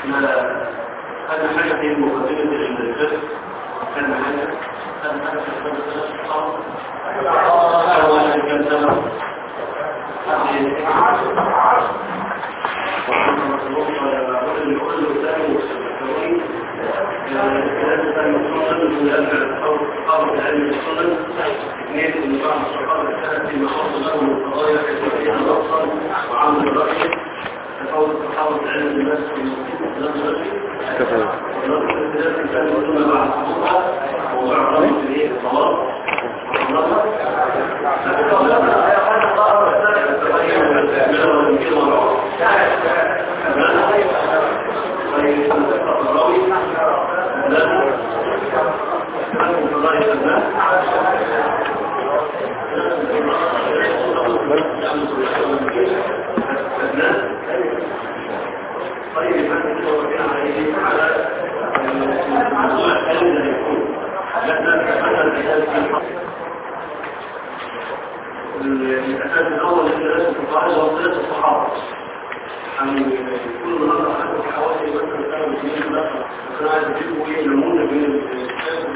هذا حاجة في مقدمة الفقه كان حاجة هذا حاجة في الفقه الصعب أول كان سنة وعمل الرأي تفاوت تحاول علم الناس في طيب الأساس الأول لثلاثة الفقهاء هو ثلاثة الصحابة يعني كل مرة عنده حوالي مثلا سنة واثنين ثلاثة أنا عايز أجيبه إيه نمونة من الكتاب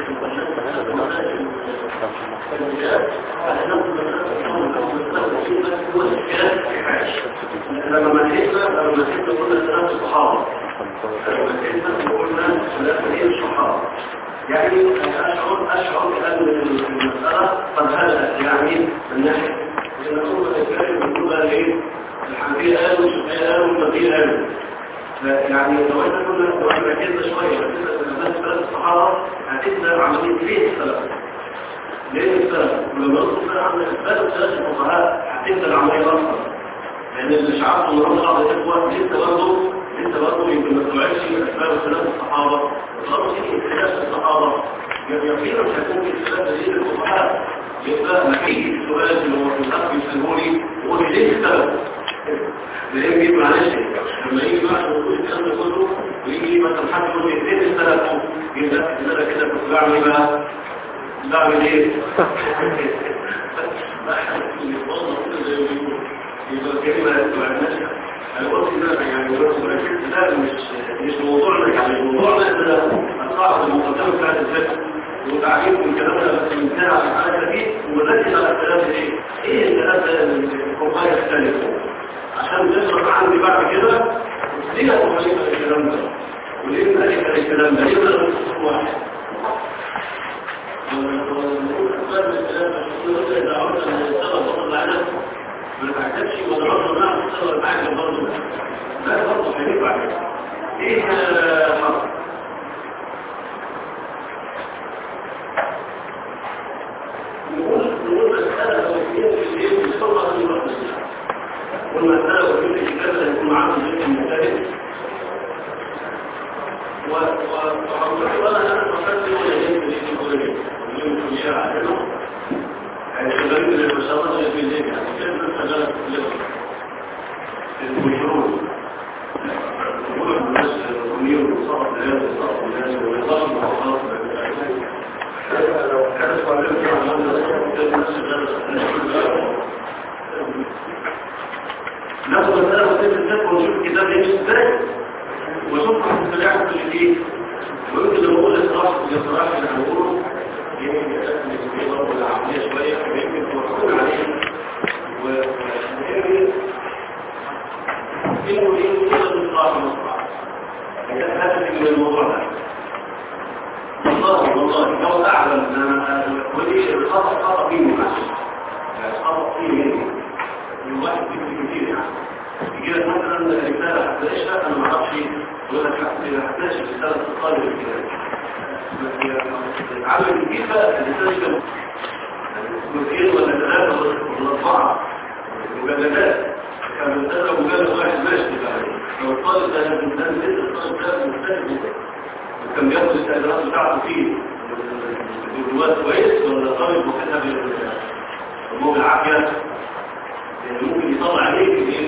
لما مسكنا لما مسكنا قلنا ثلاثة الصحابة لما مسكنا قلنا ثلاثة الصحابة يعني أشعر أشعر بأن المسألة قد هدأت يعني من ناحية لأن أول الإسلام بنقول بقى إيه الحنفية قالوا والشافعية قالوا والمدينة قالوا يعني لو احنا كنا لو احنا ركزنا شوية ركزنا في الناس ثلاث الصحابة هتبدأ عملية ليه السلف؟ ليه السلف؟ ولما نصف عن إثبات ثلاث الفقهاء هتبدأ العملية أصلا لأن اللي مش عارف إن رمضان بعض الإخوة لسه برضه لسه برضه يمكن ما استوعبش أسباب ثلاث الصحابة برضه في اختلاف الصحابة يقينا مش هيكون في اختلاف دليل الفقهاء يبقى ما فيش سؤال اللي هو في الحق يسألوني يقول لي ليه السبب؟ لان يجي معلش لما يجي بقى يقول الكلام ده كله ويجي مثلا حد يقول لي فين السلف يبقى ان انا كده كنت بعمل ايه بقى؟ بعمل ايه؟ يبقى الكلمه ما تبعناش الوقت ده يعني الوقت ده مش مش موضوعنا يعني موضوعنا ده القاعده المقدمه بتاعت الفقه وتعليم كلامنا بس انتهى على الحاجه دي ونركز على الكلام ايه؟ ايه الكلام ده القضايا الثالثه؟ عشان نشرح عندي بعد كده ليه تغيير الكلام ده وليه نألف الكلام ده ليه نألف الصف واحد إذا عرفت أن السبب فضل العالم ما تعتبش ولا برضه نعم السبب العالم برضه لا برضه حديث بعد ايه حرف نقول نقول مسألة توفيق في الليل بسرعة من رحمة والمسألة وجود الكتاب يكون معاه الجزء المختلف وأنا أنا فكرت ولا يجب في الكلية اليوم الكلية عندنا يعني شغالين من المسارات في الليل يعني كيف نشتغل في الليل المشروع يقول الناس الأمير وصرف الناس وصرف الناس ويضاف المحافظات لو كانت قلت ناخد مسألة وسيلة الفقه ونشوف الكتاب يمشي ازاي ونشوف التلاعب اللي فيه ويمكن لو قلت الصراحة الصراحة اللي هنقوله يمكن يتأكد من برضه العملية شوية ويمكن توقفون عليه ويمكن إنه إيه كده الصراحة مصراحة هذا من الموضوع ده والله والله لو أعلم أن ودي الخطأ خطأ فيه معلش الخطأ فيه مني من واحد كتير كتير يعني يجي لك مثلا رسالة هتلاقيها أنا ما أعرفش يقول لك هتلاقيش رسالة الطالب الكتاب العمل الجديد بقى الرسالة كتير ولا ثلاثة ولا أربعة مجلدات كان الرسالة مجلد واحد ماشي بقى لو الطالب ده الإنسان لسه الطالب ده مستجد وكان بياخد الاستعدادات بتاعته فيه الوقت كويس ولا طالب واخدها بالموضوع العافية ممكن يطلع عليك ايه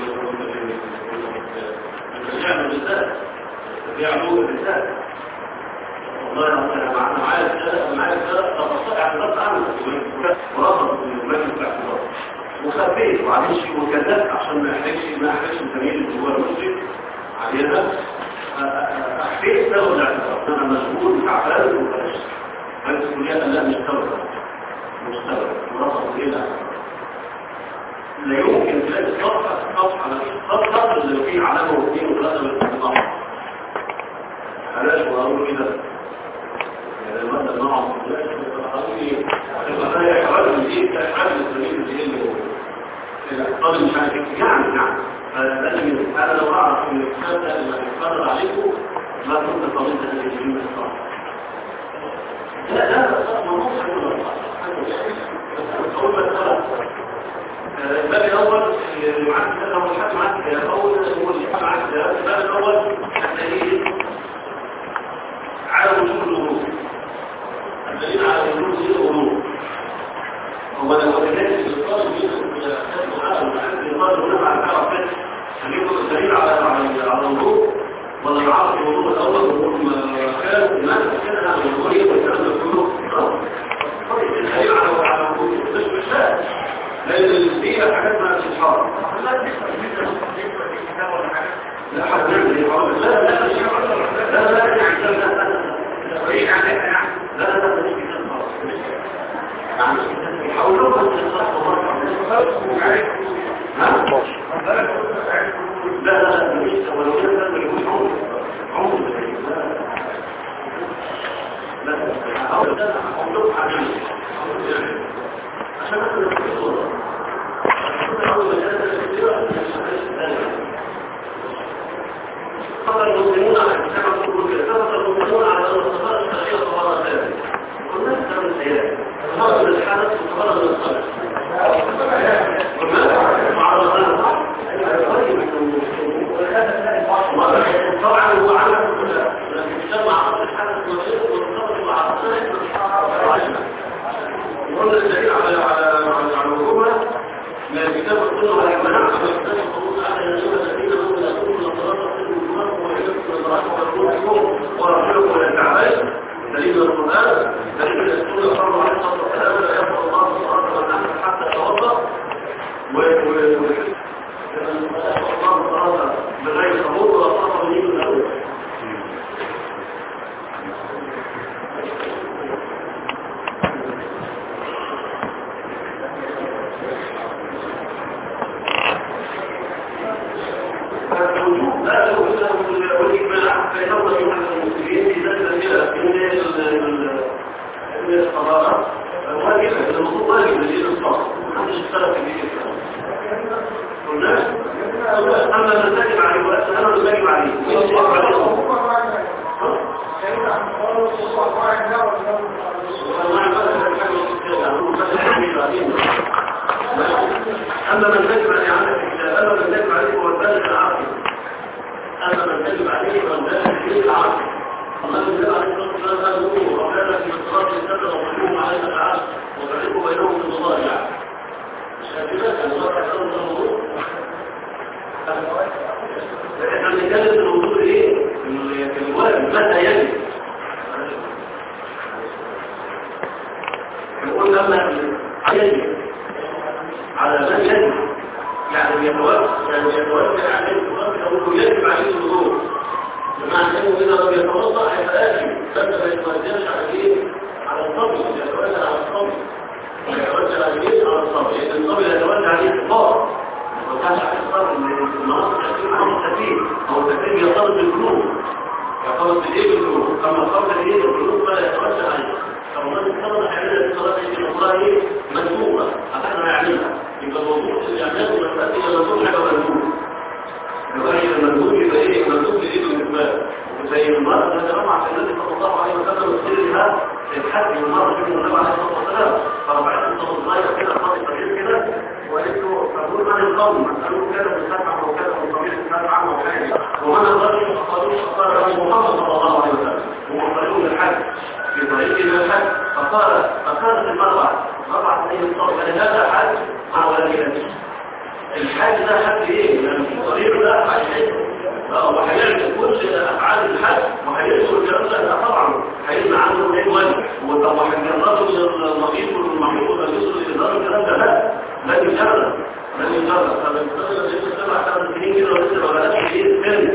الرجال بالذات بيعملوا بالذات والله انا معايا معايا الثلاث معايا الثلاث تفاصيل اعتراض عنه ورفض المجلس الاعتراض وخبيت وعليش وكذبت عشان ما يحرجش ما يحرجش الزميل اللي هو المسلم عليها انا مشغول تعبان وبلاش هل الكليه لا مستوى مستوى ورفض الى لا يمكن تلاقي صفحه صفحه صفحه اللي فيه علامه واثنين وثلاثه من الصفحه علاش وأقول كده يعني مثلا نوع يبقى ده يحاول يجيب أحد السبيل اللي الاقتصاد مش عارف يعني نعم فلازم انا لو اعرف ان الكتاب ده اللي هيتفرض عليكم ما كنت طبيعة ان يجيب الصح لا لا لا ما نوصل الباب الاول اللي معاك ده لو الحد معاك اول هو اللي معاك ده الباب الاول هتلاقيه على وجود الغروب الدليل على وجود الغروب هو لو كان الطالب يدخل الى اساس محاول وحد الطالب هنا مع الحركات هنجيبه الدليل على على الغروب ولا يعرف الغروب الاول وهم كانوا الناس كده على الغروب يبقى الكلام ده كله الدليل على على الغروب مش مش لان دي حاجات ما تتحرك لا حد يعمل لا لا لا لا لا بعيد عن لا لا لا مش كده خالص يعني يحاولوا بس يصحوا ها لا لا لا مش ولو كده ما يكون عمر عمر لا لا أول ده عمره حبيبي عشان أخذ الصورة أول ما جاءت فقط المسلمون على الكتاب الكتب كده فقط المسلمون على أن الصفات الشرعية صفات ثابتة والناس كانوا السيئات صفات من الحدث وصفات من الصلاة مع الرسول طبعا هو عمل لكن اجتمع قبل الحدث والصفات مع الرسول وقلنا الدليل على على على الركوبة من الكتاب والسنة والإجماع على الكتاب والسنة على الذين الذين هم لا يكونون الصلاة ورسوله ولا التعبير دليل القرآن دليل السنة صلى الله عليه وسلم لا يقبل الله صلاة والنعم حتى يتوضا الله صلاة بغير صبور ولا صلاة من الأول أما من تجب عليه عندك أما من تجب عليه هو البلد العقل أما من تجب عليه هو البلد العقل الله يجب عليه الصلاة والسلام نور وكان في الصلاة السبب وقلوهم عليه تعالى وفرقوا بينهم في الله يعني الشافعية الله تعالى الوضوء احنا بنتكلم في الوضوء ايه؟ في الواجب متى يجب يقول لما يجب على من يجب يعني يتوجه يعني يتوجه عليه يقول يجب عليه الوضوء بمعنى انه اذا لم يتوضا هيبقى اجب بس ما يتوجهش على ايه؟ على الصبي يتوجه على الصبي يتوجه على ايه؟ على الصبي لان الصبي يتوجه عليه الكبار ما كانش عليه الصبي المناطق التكليف عن التكليف او التكليف يرتبط بالقلوب يرتبط بالايه بالقلوب اما الصبي الايه بالقلوب فلا يتوجه عليه فالله يتوجه عليه الصلاه الى الله مندوبه احنا يعملها يبقى الوضوء اللي يعمله من الى الوضوء حاجه مندوبه يبقى المندوب يبقى ايه المندوب بالايه بالنسبه زي المرأة اللي جمع في النبي صلى الله عليه وسلم وسيرها الحج المرأة في النبي عليه الصلاة والسلام فرفعت الصوت صغير كده خاطئ صغير كده وقالت له فقول من القوم قالوا كذا بسبعة وكذا وطبيعة سبعة وحاجة ومن الرجل فقالوا فقال له محمد صلى الله عليه وسلم ومخرجون الحج في طريق الى الحج فقال فقالت المرأة رفعت عليه الصوت قال هذا حج مع ولدها الحج ده حج ايه؟ يعني الطريق ده حج وهيعمل كل افعال الحج وهيدخل الكلام ده طبعا هيمنع عنه ايه وجه وهيجرده من المريض والمحيط والمجلس والاداره الكلام ده لا لن يجرد لن يجرد فمن قبل ان يكون سبع ثمان سنين كده ولسه ما بقاش ايه ثاني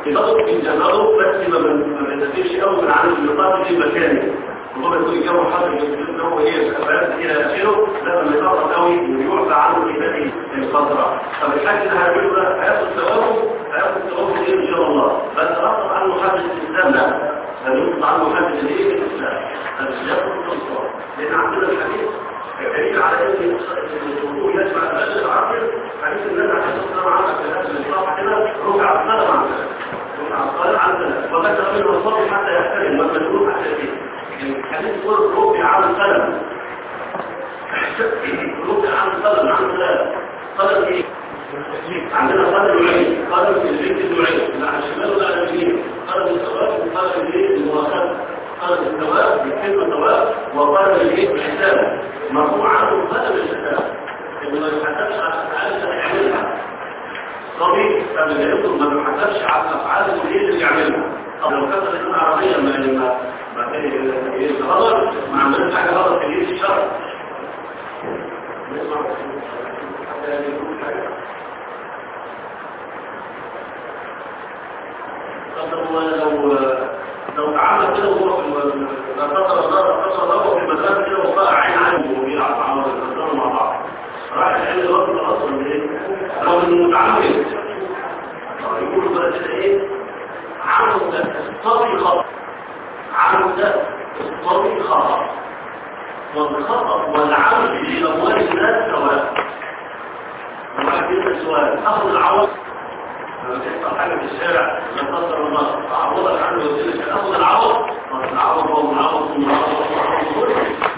يضغط في جنبه بس ما بنتفيش قوي من عن النقاط في مكانه وهو يكون الجو حر يجب هو ايه الخبرات الى اخره لما يضغط قوي ويعفى عنه في هذه الفتره طب الحاج اللي هيعمله ده هياخد ثوابه هياخد ثوابه ايه ان شاء الله بس اصلا عنه محدد الاسلام لا هنقصد عنه محدد الايه الاسلام بس ياخد الصواب لان عندنا الحديث دليل على ان الوضوء يجمع البلد العقل حديث النبي عليه الصلاه والسلام عمل في هذا الاصلاح كده رفع القلم عن ذلك رفع القلم عن ذلك وبدا من الصوت حتى يحترم والمجنون حتى يتم الحديث يقول رفع عن القلم رفع عن القلم عن ذلك قلم ايه عندنا قلم العين قلم في البيت العين لا على الشمال ولا على اليمين قلم الثواب وقلم المؤاخذه قلم الثواب بكلمه ثواب وقلم البيت الحساب مرفوع عنه قلم الحساب انه ما يحسبش على الافعال اللي هيعملها طبيعي فما يقول ما بيحسبش على الافعال اللي اللي يعملها طب لو كانت اللغه العربيه ما ما ما كان غلط ما عملش حاجه غلط في دين الشرع نسمع حتى يقول حاجه طب هو لو لو تعامل كده وهو في لا قدر الله لا قدر الله هو في المكان كده وقع عين عنه وبيلعب مع بعض مع بعض راح العلم الوقت اصلا ليه؟ لو انه متعمد يقولوا بقى كده ايه؟ عمل ده الطبي خطأ عمل ده الطبي خطأ والخطأ والعمل في اموال الناس سواء وبعد كده سؤال اخذ العوض لما تحصل حاجة في الشارع لا قدر الله تعوضك عنه وزيلك تاخد العوض العوض هو العوض ثم العوض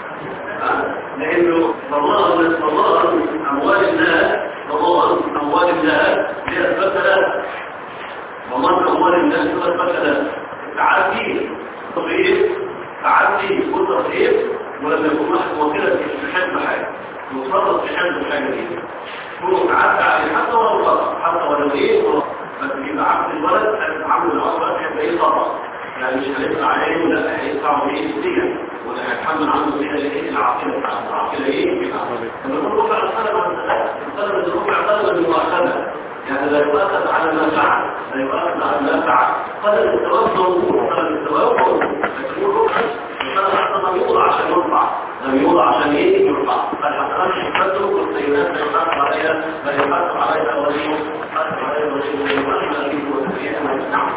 لانه والله والله اموال الناس والله اموال الناس هي الفتلة والله اموال الناس هي الفتلة تعدي تضييف تعدي كل تضييف ولما يكون واحد وكيلة في حزب حاجة متصرف في حزب حاجة دي كله تعدى عليه حتى ولو غلط حتى ولو ايه بس يبقى عبد الولد هيتعامل الأصل هيبقى ايه طبعا يعني مش هيطلع عليه ولا هيطلع ايه سريع ولا هيتحمل عنه فيها الايه العاقله بتاعته العاقله ايه لما نقول رفع القلم عن القلم اللي رفع قلم المؤاخذه يعني لا يؤاخذ على ما فعل لا يؤاخذ على ما فعل قلم الثواب موجود قلم الثواب موجود لكن يقول رفع القلم حتى لم يوضع عشان يرفع لم يوضع عشان ايه يرفع فالحقائق يحدث والسيدات لا يحاسب عليها لا يحاسب عليها وليه يحاسب عليها وليه ويحاسب فيه وسيئة نعم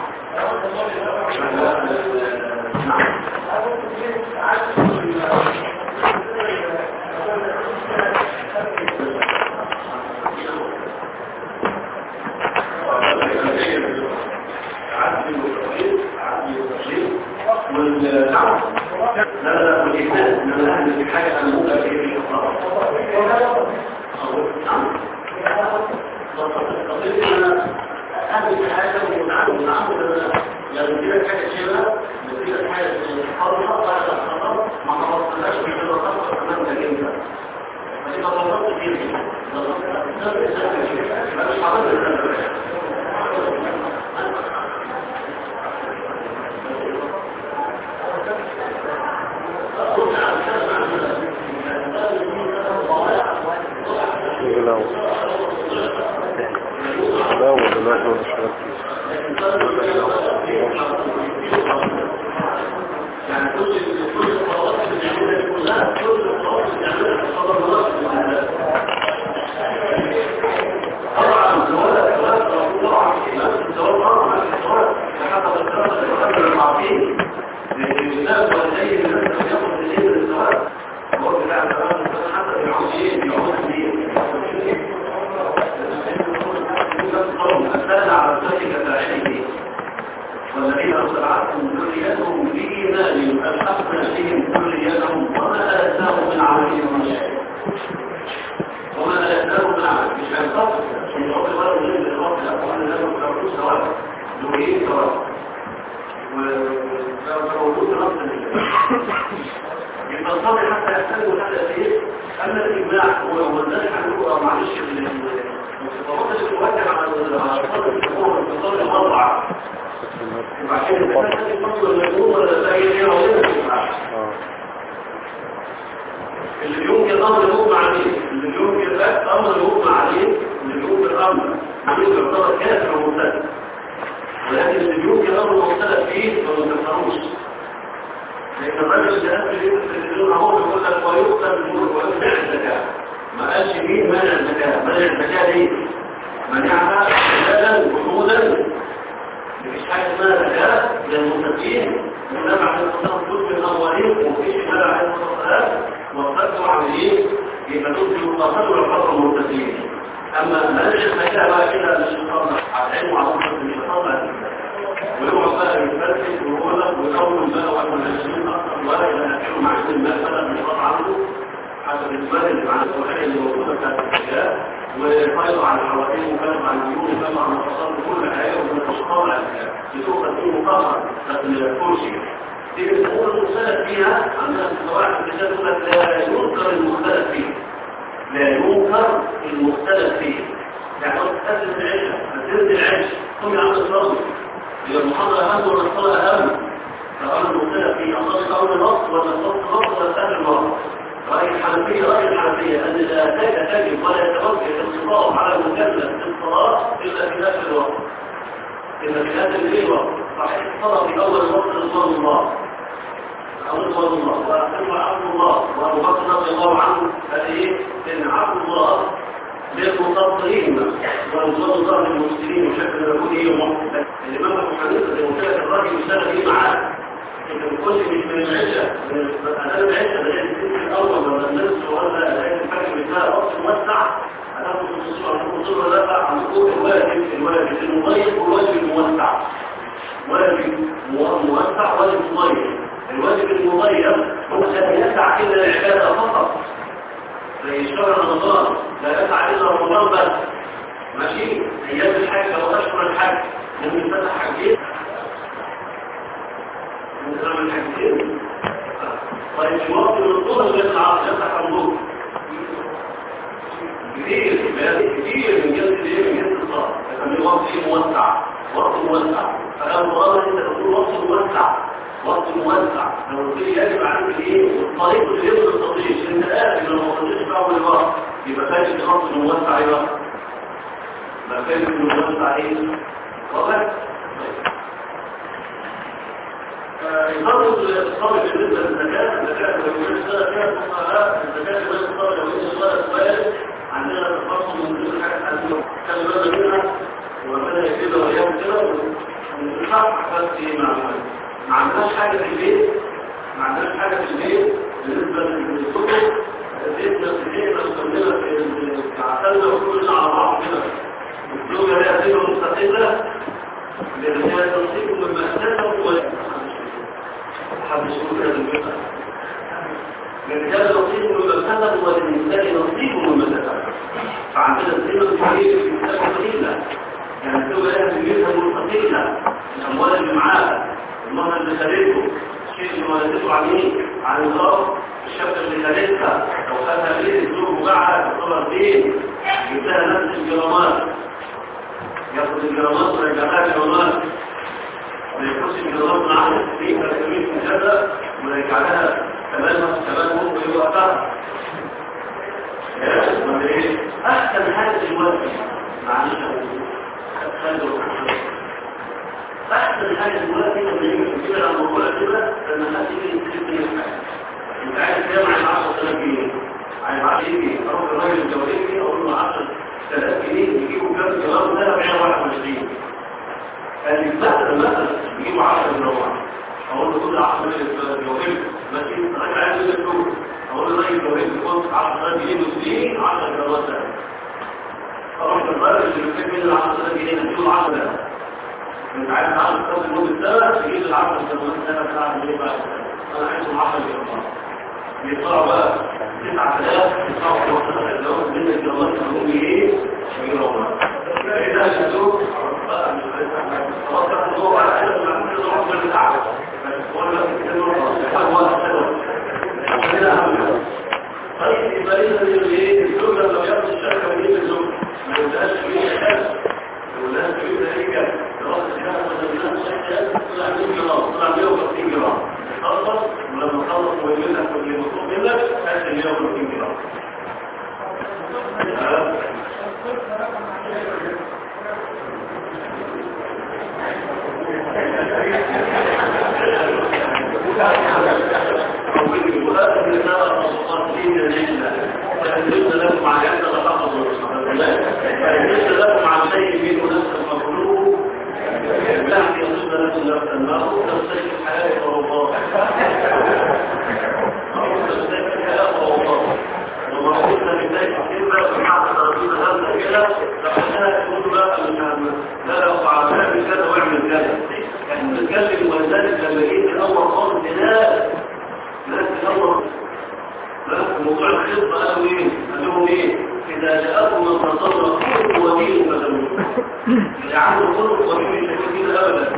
نعم والنعم لا لا والإثنان إنما نحن في حاجة أنا ممكن في هذه الأخبار نعم قضية أنا أهل حاجة ومتعامل ومتعامل لو كده حاجة شبه كده حاجة حاضرة بعد الخطر ما خلصناش من كده خطر كمان ده جدا فإذا ضغطت فيه مش حاضر لو لا ودلوقتي ولا شغال يعني كل كل الخطوات اللي بنعملها كلها كل الخطوات اللي بنعملها في خبر الله طبعا الزواج طبعا الزواج طبعا الزواج لحد الدراسه اللي قبل المعصيه الناس والدين الناس ياخذ الايه الزواج هو بتاع الزواج حتى يعود ايه يعود ليه أسأل على ذلك فاعله والذين أصلعتهم ذريتهم بإيمان ألحقنا بهم ذريتهم وما ألتناهم من عملهم من شيء وما ألتناهم من عمل مش هينقص من حب الولد من الرب الأقوال لهم كرسول سواء ذريين سواء وكروجود نفس يبقى الصبر حتى يحتاجوا هذا فيه أن الإبداع هو وذلك عنه معلش الخطابات اللي توجه على الصبر الحكومة الصبر المضعف وبعدين الإنسان يفضل المجنون ولا لا يجيره اللي يمكن أمر يغمى عليه اللي يمكن أمر يغمى عليه اللي يمكن أمر عليه يعتبر كافر ومرتد ولكن اللي يمكن أمر مختلف فيه فما تفهموش لأن الرجل اللي قبل التلفزيون هو بيقول لك ويقتل النور ويمنع الزكاة ما قالش مين منع الزكاة منع الزكاة ليه؟ منعها حلالا وحودا مفيش حاجة اسمها زكاة للمتقين وإنما عليه الصلاة والسلام من أولين وفيش مال عليه الصلاة والسلام وقدوا عمليين يبقى دول يقاتلوا الحرب المتقين أما منع الزكاة بقى كده مش شيطان على وعلى مش شيطان ويقعد بقى يتفلسف ويقول لك ويكون بقى ويقول الناشئين اكثر ولا ينحكوا مع المال فلا بيشرط عنه حسب المال اللي مع الصحيح اللي موجوده بتاعت الحجاب ويفايض على الحوالين وفايض على الديون وفايض على الفصل كل حاجه وتشطر على بتوقف فيه مقاطعه لكن الكرسي دي الامور المختلف فيها عندنا في قواعد الكتاب تقول لك لا ينكر المختلف فيه لا ينكر المختلف فيه يعني تقسم العيشه تسد العيش قم يا عم الفضل هي المحاضرة أهم ولا الصلاة أهم فأنا المختلف في أصل قول النص ولا صوت النص ولا سهل النص رأي الحنفية رأي الحنفية أن لا تجب ولا يتوجه الخطاب على المكلف في الصلاة إلا في نفس الوقت إلا في هذا الليل وقت صحيح الصلاة في أول وقت رضوان الله أول رضوان الله وأحسن عبد الله وأبو بكر رضي الله عنه هذه إن عبد الله للمقصرين ورضوان الله للمسلمين وشكل يكون ايه محمد الامام ابو حنيفه زي ما قلت لك الراجل يشتغل ايه معاه انت بتقول مش من العشاء انا العشاء ده السن الاول ولا النصف ولا لقيت الفجر بتاعي وقت موسع هتاخد النصف ولا النصف ولا لا عن طول الواجب الواجب المضيق والواجب الموسع واجب موسع واجب مضيق الواجب المضيق هو لا يسع الا العباده فقط زي شهر رمضان لا يسعى الا رمضان بس ماشي ايام الحج او اشهر الحج ممكن تفتح حجين ممكن تعمل حجين طيب في وقت من الظهر غير العصر يفتح الظهر كتير كتير من جلد الايه من جلد الصلاه لكن وقت ايه موسع وقت موسع فلو مرضى انت تقول وقت موسع وقت موسع لو قلت لي يجب عليك ايه والطريق اللي يبدو التطبيق انت قادر لو ما قلتش في اول الوقت يبقى فاهم خط موسع ايه بقى ما فاهم موسع ايه واضح يفضل الصالح بالنسبه للزكاه الزكاه لو كان اشتغل فيها الفقهاء الزكاه اللي الصالح لو كان اشتغل سؤال عندنا تخصص من ضمن الحاجات عندنا كان بالنا منها وربنا يكتبها وايام كده ونصحح بس ايه معلومات ما عندناش حاجة في البيت ما عندناش حاجة في البيت بالنسبة للكتب بيتنا في البيت نستخدمها في عسلنا وكلنا على بعض كده الزوجة هي صفة مستقلة لأنها تنصيب من مأسسة و حد يقول كده بالبيت للرجال نصيب من مأسسة وللنساء نصيب من مأسسة فعندنا الزمن كبير في الكتاب قليلة يعني الزوجة لها في بيتها مستقلة الأموال اللي معاها المرة اللي خليته الشيء اللي ولدته عليه عن الغرب الشبكة اللي خليتها لو خدها بيه الزوج وقعها تعتبر بيه جبتها نفس الجرامات ياخد الجرامات ويرجعها الجرامات ما يكونش الجرامات معاها في تركمين من كذا ويرجع لها كمان كمان هو يوقفها احسن حاجه دلوقتي معلش خلوا احسن حاجه دلوقتي لما يجي تفكير عن موضوع كده لما هتيجي تكتب حاجه انت عايز كام عايز 10000 جنيه عايز 10 جنيه اروح الراجل الجوالي اقول له 10000 جنيه يجيبوا كام جرام ده 121 قال لي مثلا مثلا يجيبوا 10 جرام اقول له كل 10 جوالي ماشي الراجل عايز يقول لك اقول له الراجل الجوالي خد 10000 جنيه وسنين 10 جرامات ده اروح الراجل اللي بيكتب لي 10000 جنيه اديله 10000 انت عايز تعرف تاخد المدة سنة تجيب العقل السنوات سنة تعمل ايه بقى انا عايزهم 10 جرام يطلعوا بقى 9000 يطلعوا وصلنا لو من الجرامات هم ايه جرام ده شدوك بقى مش خلاص كده هو على حاجه ما كل واحد من العقل بس هو بس كده هو طيب يبقى اذا ايه الزوج لما ياخد الشركه ويجيب الزوج ما يبقاش فيه اساس والناس تريد ذلك دراسة الشهر والناس شكل طلع 100 جرام طلع 150 جرام خلص ولما خلص ويجي لك واللي مطلوب منك هات 150 جرام فإن لكم عن يد لتحفظوا فإن لكم عن شيء منه نفس المطلوب لا يصد لكم نفس الماء تفسير الحياة والله تفسير الحياة والله وما قلنا من ذلك كلمة ومعنى ترتيب هذا كده فحنا تقول بقى لا يقع ذلك كذا واعمل كذا احنا بنتكلم ولذلك لما جيت الاول خالص لا لا الاول موضوع الخطة قالوا ايه قال لهم ايه اذا جاءكم من تصدر خير ودين فسلوه اللي عنده خلق ودين مش هيكون كده ابدا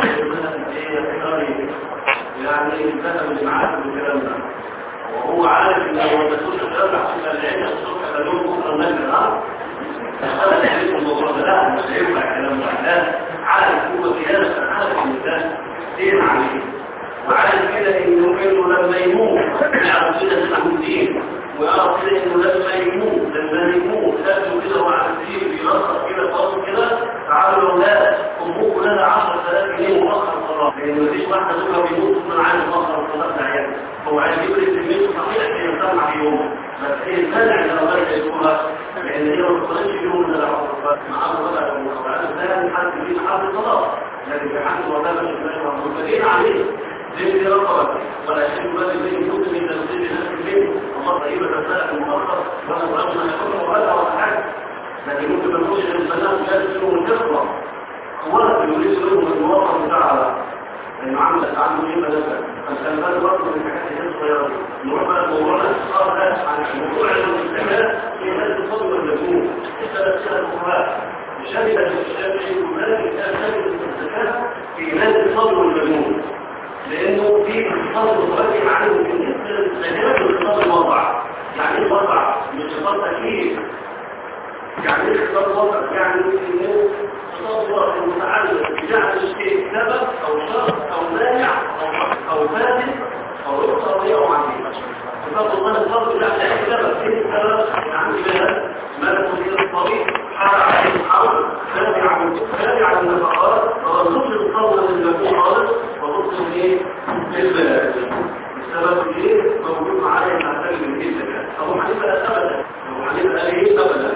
يعني انتهى من معاك بالكلام ده وهو عارف ان لو ما تكونش ترجع في العين الصبح قال لهم بكره النجم ها دخلت عليكم الموضوع ده لا مش هينفع الكلام ده لا عارف هو قيادة عارف ان ده دين عليه وعارف كده انه انه لما يموت يعرف كده ان عنده دين ويعرف كده انه لما يموت لما يموت لازم كده هو على الدين بينصر كده فاضل كده تعالوا الاولاد امكم لها 10000 جنيه مؤخر صلاه لان مفيش واحده زوجها بيموت من عين مؤخر صلاه عيال هو عايز يبرد كميته صحيح في يسمع في يوم بس هي الثانية اللي الله يقولها لان هي ما تصليش يوم من العقوبات مع الوضع والمصارعات الثاني حد في حد الصلاه لكن في حد وضع مش مش متفقين عليه ليس رقبة ولا شيء بل بين يمكن من تنزيل نفس منه الله طيبة تسأل المخطط ولا رجل يكون ولا ولا حاجة لكن ممكن نقول ان البنات لازم يكون الكفرة اولا يريد لهم المواقع بتاعها لانه عملت عنده ايه مثلا فكان بالي برضه من الحاجات اللي هي صغيره نروح بقى الموضوع ده صار ده عن موضوع الاستعمال في هذا الفضل والمجنون الثلاث سنة الفقهاء شهدت الشافعي ومالك كان شهدت الزكاة في هذا الفضل والمجنون لانه في اختصاص متركب عنه بالنسبه للزكاه والاختصاص الوضع يعني ايه الوضع مش اختصاص تكليف يعني ايه اختصاص وضع يعني انه اختصاص وضع المتعلق بجعل الشيء سبب او شرط او مانع او او فاسد او رخصه او غيره عنه اختصاص الله الفرق لا لا سبب ايه السبب عندي بلد ملك مدير الطريق حال عليه الحرب تابع تابع النفقات ورسول القول للمكون خالص وتقسم ايه البلد السبب ايه موجود معايا نحتاج من ايه الزكاه ابو حنيفه ابدا ابو حنيفه قال ايه ابدا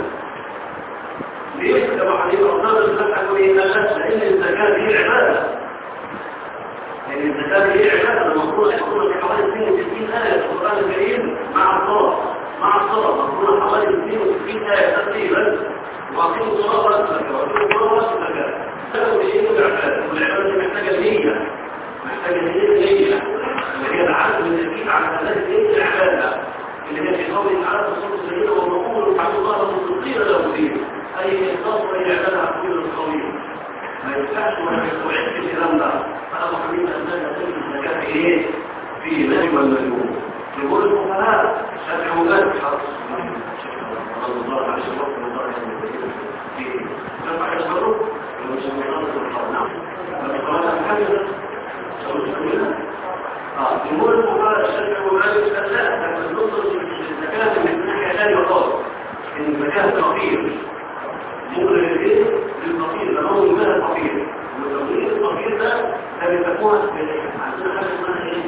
ليه ابو حنيفه قال الزكاه ايه قال لان الزكاه دي عباده لان الزكاه دي عباده المفروض يكون في حوالي 62 ايه في القران الكريم مع الصلاه مع الصلاه المفروض حوالي 62 ايه تقريبا واقيموا الصلاه والزكاه واقيموا الصلاه والزكاه سبب ايه العباده والعباده دي محتاجه نيه محتاجة نية اللي هي العدل من التأكيد على ثلاث نية العبادة اللي هي في قول تعالى الصوت السيدة والرقول وحمد الله المصدقين له دين أي يختص أي عبادة عقيدة القوية ما يفتحش ولا يستوعبش الكلام ده فأنا محمد أسنان أسنان الزكاة في إيه؟ في نجم المجنون يقول الفقهاء شافعوا ذلك حرص الله عليه وسلم الله عليه وسلم في شفع يصبروا ومش الله سبحانه فقال الحمد جمهور الفقهاء الشافعي ومالك قال لا لما نوصل للزكاه من ناحيه ثانيه خالص ان الزكاه فقير ممكن الايه للفقير ده هو المال الفقير والتمويل الفقير ده ده بتكون عندنا حاجه اسمها ايه؟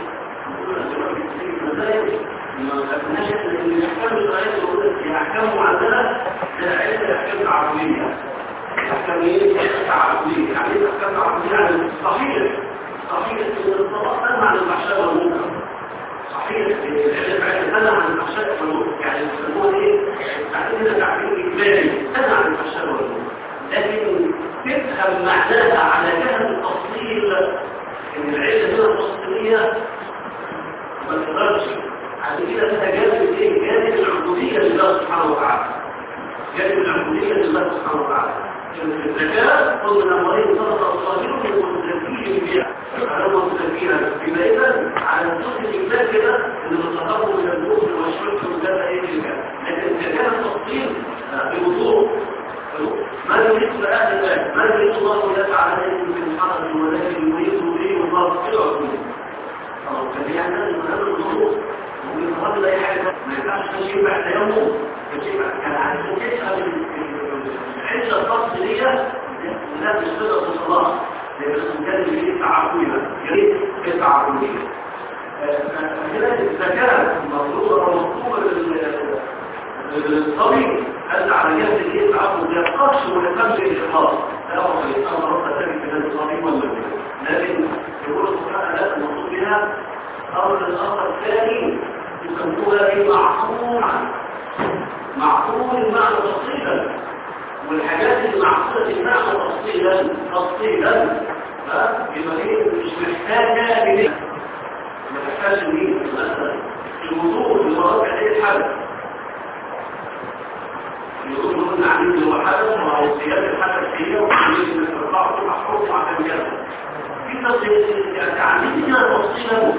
ما خدناش ان الاحكام الشرعيه هي احكام معدله ده عايز احكام تعبديه احكام ايه؟ تعبديه يعني ايه احكام تعبديه يعني صحيح صحيح ان الصلاه تنهى عن الفحشاء والمنكر صحيح العلم تنهى عن الفحشاء والمنكر يعني يسموها ايه تعتبر تعبير اجمالي تنهى عن الفحشاء والمنكر لكن تفهم معناها على جهه التفصيل ان العلم هنا التفصيليه ما تقدرش عشان كده تتجاوز ايه جانب العبوديه لله سبحانه وتعالى جانب العبوديه لله سبحانه وتعالى الزكاة قلنا المريض صدق الصغير والمتزكين بها على المتزكين بما إذا على الجزء الإجزاء كده إن التقرب من النور والشرك والزكاة إيه الزكاة لكن الزكاة التفصيل بوضوح ما يريد بأهل الله ما يريد الله يدفع عليكم من حرج ولكن يريد به الله كله كان يعني من هذا الظروف ومن قبل أي حاجة ما ينفعش تشيء بعد يومه تشيء بعد كان عايز تفهم الحجة التفصيلية لا تشتغل في الصلاة لأن كان يريد تعاقوية يريد تعاقوية الزكاة مطلوبة أو مطلوبة للطبيب هل عمليات الايه تعرض زي القرش والقرش الإخلاص لا هو الإنسان ربط ذلك من الطبيب ولا لكن يقول سبحانه لا المقصود بها أمر الآخر الثاني يسموها ايه معقولا معقول المعنى تفصيلا والحاجات اللي معقولة المعنى تفصيلا تفصيلا ها يبقى ايه مش محتاجة ليه ما تحتاج مين مثلا الوضوء المراجع ايه الحدث الوضوء قلنا عاملين اللي هو حدث وهو سيادة الحدث هي وعاملين انك ترفعه تروح حكم عشان كده في تفصيل يعني عاملين كده تفصيلا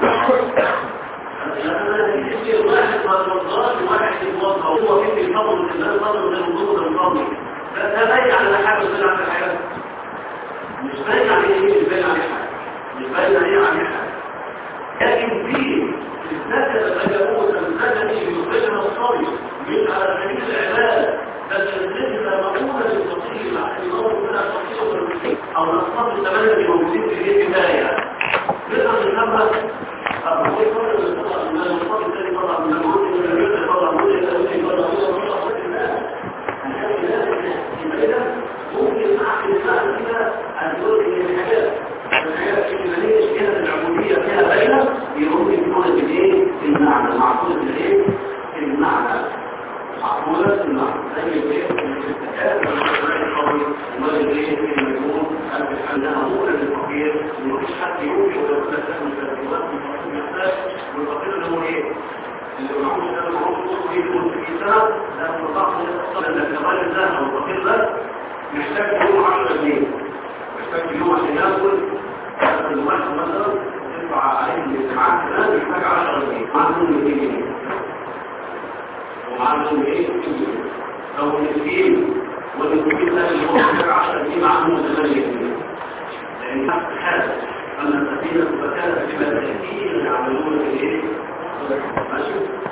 واحد والمرضات واحد الموظف هو في الفضل الناس فضل من الوضوء الفضل ده باين على حاجه ولا على حاجه مش باين عليه ايه مش باين عليه حاجه مش باين عليه عليه حاجه لكن في الناس اللي تجاوز المدني يخرجنا الصبي من على سبيل العباده بس الذكر مقولة للفصيل عن النظر من الفصيل والمسيح او نصاب الثمانية اللي موجودين في هذه البداية نقدر نسمى أبو يقول من المصاب الثاني طبعا من الموجود من الموجود طبعا من الموجود طبعا ممكن مع الإنسان كده أن يقول إن الحاجات الحاجات الإيمانية كده العبودية فيها بينة يقوم يكون بالإيه؟ المعنى المعقولة بالإيه؟ المعنى معقولة المعنى زي الإيه؟ الاستكاد والإسرائيل القوي والإيه؟ المجنون أنا بحمدها مولى للفقير ومفيش حد يوجد ولا يقول لك لازم تدريبات محتاج والفقير اللي هو إيه؟ اللي معهوش ده معهوش نص ايه يقول في سنة لأن الضغط يتصل أن الراجل ده أو الفقير ده محتاج يوم 10 جنيه محتاج يوم عشان ياكل الواحد مثلا تدفع عليه الاجتماعات كمان محتاج 10 جنيه معاه 200 جنيه ومعاه 200 جنيه لو مسكين والمسكين ده اللي هو محتاج 10 جنيه معاه 8 جنيه لأن نفس الحالة أن السفينة فكانت بمساكين يعملون في الايه؟ ماشي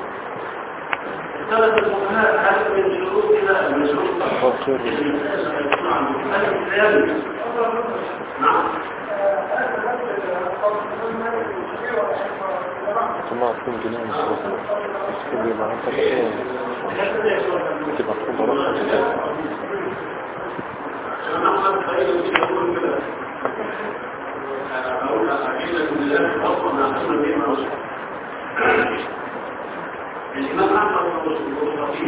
ثلاث الفقهاء هل من شروطها من شروط نعم سمعت كم جنيه من الصوت كم يبقى عن طبقين تبقى تكون برقم محمد خير يقول كده أقول أكيد بالله أصلا أصلا بما الإمام أحمد الخطيب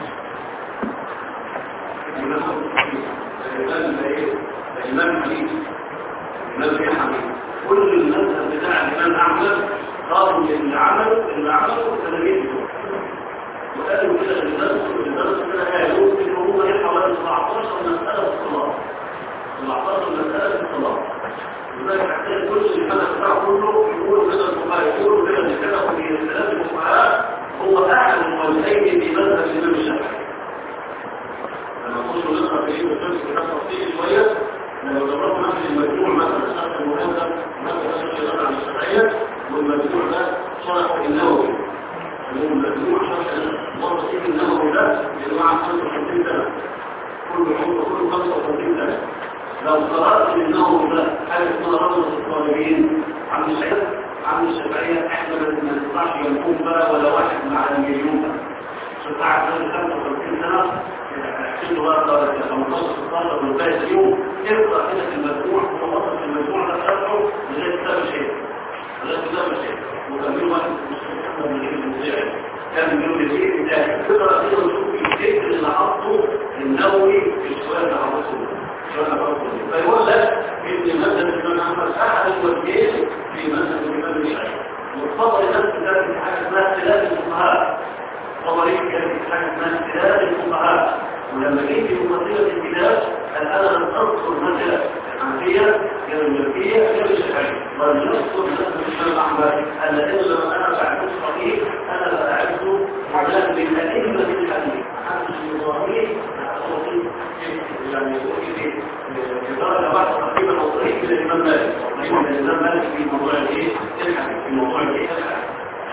الإمام الخطيب الإمام إيه؟ الإمام حميد الإمام في حميد كل المذهب بتاع الإمام أحمد قالوا اللي عملوا اللي عملوا تلاميذه وقالوا كده للناس للناس كده قالوا إن هو إيه حوالي 17 مسألة في الصلاة 17 مسألة في الصلاة لذلك حتى كل المذهب بتاعه كله يقولوا كده الفقهاء يقولوا كده ان كده في اختلاف الفقهاء هو احد القولين في مذهب الامام الشافعي لما نخش نقرا في ايه الفقه كده تفصيل شويه لو جربنا نفس المجموع مثلا شرح المهذب مثلا شرح الشرع عن الشرعيه والمجموع ده شرح النووي اللي هو المجموع شرح مرة فيه النووي ده اللي هو عن 55 سنه كل عمر كل 55 سنه لو قرأت النوم ده حاجة اسمها رمضة الطالبين عن الشيخ عن الشفعية احنا ما نطلعش يكون بقى ولا واحد مع المليون بقى شفاعة سنة 55 سنة احسن ورقة ولا 15 16 من باقي اليوم اقرأ كده في المجموع ووصل في المجموع ده شرحه لغاية كتاب الشيخ لغاية كتاب الشيخ وكان يوم واحد مش محمد من المسيعي كان من يوم الايه بتاعي اقرأ كده وشوف الفكر اللي حطه النووي في السؤال ده حطه فيقول لك ان مثلا الامام احمد احد الوجهين في مثلا الامام الشافعي والفضل نفس ذلك في حاجه اسمها اختلاف الفقهاء طبري كان في حاجه اسمها اختلاف الفقهاء ولما جيت في مقدمه الكتاب قال انا لم اذكر مثلا الحنفيه كان الملكيه غير الشافعي ولم اذكر مثلا الامام احمد قال لان لما انا بعرف صحيح انا لا اعرفه عدد من ائمه الحديث محدش ابراهيم يعني لدرجة بعد تقريبا أو طريق إلى الإمام مالك تقريبا الإمام مالك في موضوع الإيه؟ الحديث في موضوع الإيه؟ الحديث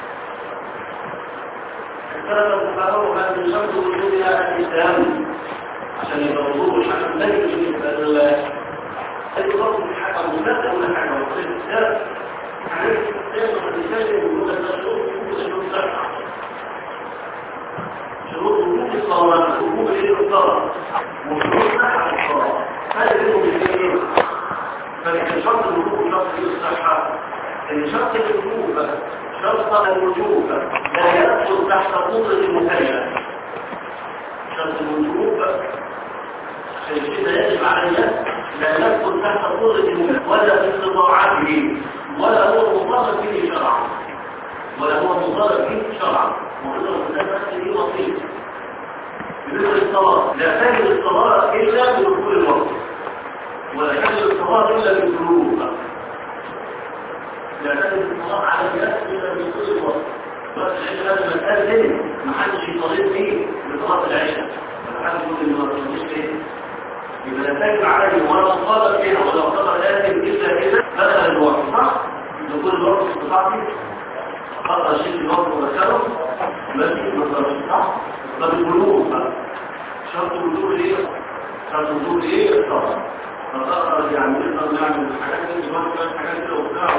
اختلف الفقهاء وهل من شرط وجودها الإسلام عشان يبقى وضوء الحكم لا يجوز هل يضاف في حاجة مسدد ولا حاجة وصل الإسلام عليه الإسلام والإسلام الصلاة وشروط صحة الصلاة هذا منهم الاثنين فلكن شرط الوجوب وشرط الصحة ان شرط الوجوب شرط الوجوب لا يدخل تحت قدرة المكلف شرط الوجوب عشان كده يجب علينا لا يدخل تحت قدرة المكلف ولا في استطاعته ولا هو مطالب به شرعا ولا هو مطالب به شرعا وقدرة المكلف دي وصيه بالنسبة للصلاة لا تجد الصلاة إلا بدخول الوقت ولا تجد الصلاة إلا بالقلوب لا تجد الصلاة على الناس إلا بدخول الوقت بس العيش هذا مسألة ما حدش يطالب فيه بصلاة العشاء ما حدش يقول إنه ما تصليش فيه يبقى لا تجد عليه ولا مطالب فيها ولا قدر لازم إلا كده بدل الوقت صح؟ دخول الوقت استطاعتي خطأ شيء في الوقت وذكره ماشي ما صح؟ ده بالقلوب بقى شرط الوجود ايه شرط الوجود ايه الصلاه فالصلاه يعني نقدر نعمل الحاجات دي كمان شويه حاجات كده وبتاع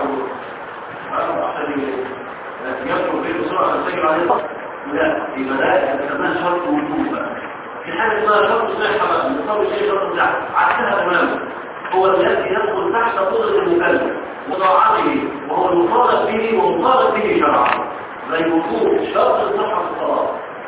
عشان يدخل فيه بسرعه تسجل عليه لا يبقى ده كمان شرط وجود بقى في حاجه اسمها شرط صحه بقى بنسوي شيء شرط صحه عكسها تماما هو الذي يدخل تحت قدره المكلف وطاعته وهو المطالب به ومطالب به شرعا زي وجود شرط الصحه في الصلاه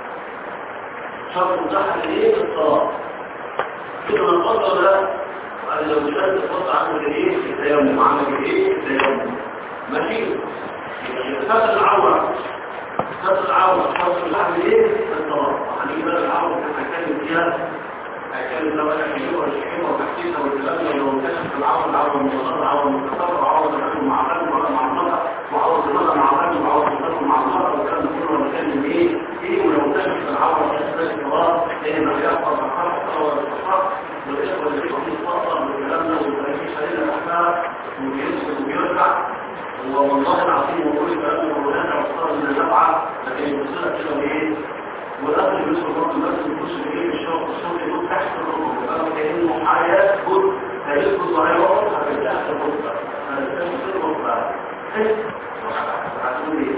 شرط صحة الايه الصلاة كده من قدر ده قال لو شرط الصلاة عمل ايه التيمم عمل ايه التيمم ماشي فتح العورة فتح العورة شرط العمل ايه الصلاة هنيجي بقى العورة هنتكلم فيها هنتكلم لو انا في جوه الشحيمة وتحسينها والكلام ده لو انكشف العورة العورة المتصلة العورة المتصلة وعورة الرجل مع الرجل ولا مع المرأة وعورة المرأة مع الرجل وعورة الرجل مع المرأة والكلام ده كله هنتكلم ايه ايه ولو انكشف العورة في اسباب الصلاة لان ما يحفظ الحرف او الاستحقاق والاخوة اللي يحفظ الصلاة والكلام ده والتاريخ شرير الاحباب وبيسكت وبيرجع والله العظيم وقول كلامه هناك وصار من النفعة لكن يبصلها كده بايه والأخر يوسف برضه نفس الكرسي اللي في الشرط الصوت يقول تحت الركوب فقالوا كأنه حياة بد هيسكت ظاهرة هتبدأ تبص هتبدأ تبص هتقول ايه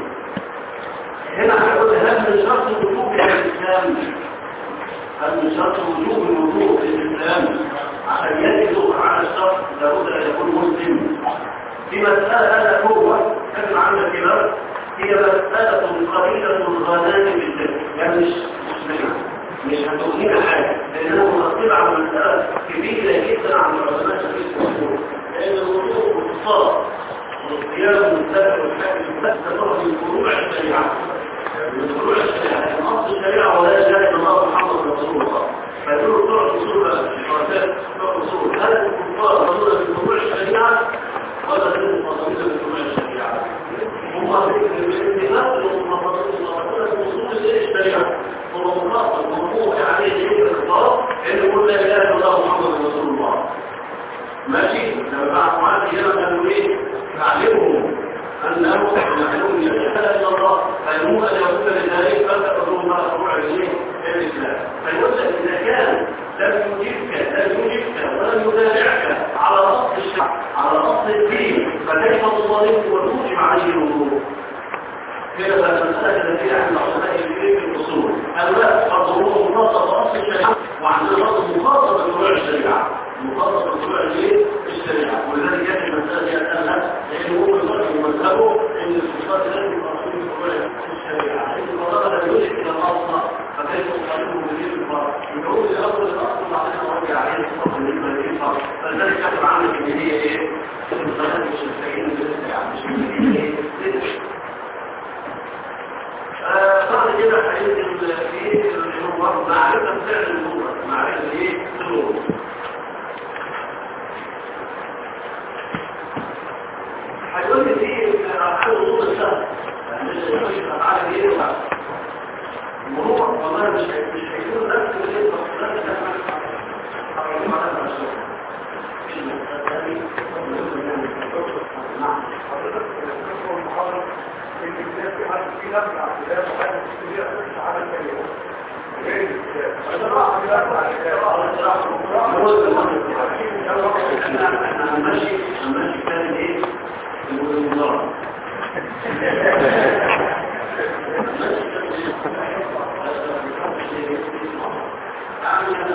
هنا هنقول هل من شرط الوجوب في الإسلام هل من شرط وجوب الوجوب في الإسلام عشان يجد على الشرط لابد أن يكون مسلم في مسألة هذا هو كان عندنا كده هي مسألة قليلة الغنام بالذات يعني مش مش مش هتغنينا حاجة لأنه مغطيب عن مسألة كبيرة جدا عن العلماء في الأسبوع لأن الوضوء والصلاة والصيام والسبب والحاكم بس تطلع من فروع الشريعة من فروع الشريعة نص الشريعة ولا يجب الله محمد رسول الله فدول طرق اصول الشرطات طرق اصول هل الكفار ضرورة من فروع الشريعة ولا غير مفضلين من فروع الشريعة هم الاتفاق المفضلين من اصول الشريعة هو مطلق الموضوع عليه ايه الاخبار ان يقول لا اله الا الله محمد رسول الله ماشي لما بعثوا عنه هنا قالوا ايه نعلمهم انه نعلمهم لا اله الا الله فيموت ان يكون لذلك فلتقولوا ما فروع الايه الاسلام فيقول لك اذا كان لم يجبك لم يجبك ولم يدافعك على نص الشرع على نص الدين فكيف تظالم وتوجب عليه الوضوء كده بقى المسألة التي احنا علماء الدين في الأصول هؤلاء فرضهم مخاطبة أصل الشريعة وعندنا برضه مخاطبة فروع الشريعة مخاطبة فروع الايه؟ الشريعة ولذلك كانت المسألة دي أسألها لأن هو الفرق ومذهبه أن الصفات لازم تكون في فروع الشريعة لأن الفرق لا يوجد إلى الأصل فكيف تقارنه بدين الفرق؟ يقول الأصل الأصل بعدين أرجع عليه الصف بالنسبة للفرق فلذلك كتب عنك إن هي إيه؟ المسألة مش محتاجين مش محتاجين إيه؟ بعد كده هينزل في الامور معرفه فعل الامور معرفه ايه الامور هيقول لي في افعال الامور السهل مش مش افعال ايه الموضوع والله مش مش هيكون نفس اللي نفس ماشي ماشي كان ايه المنظر عامل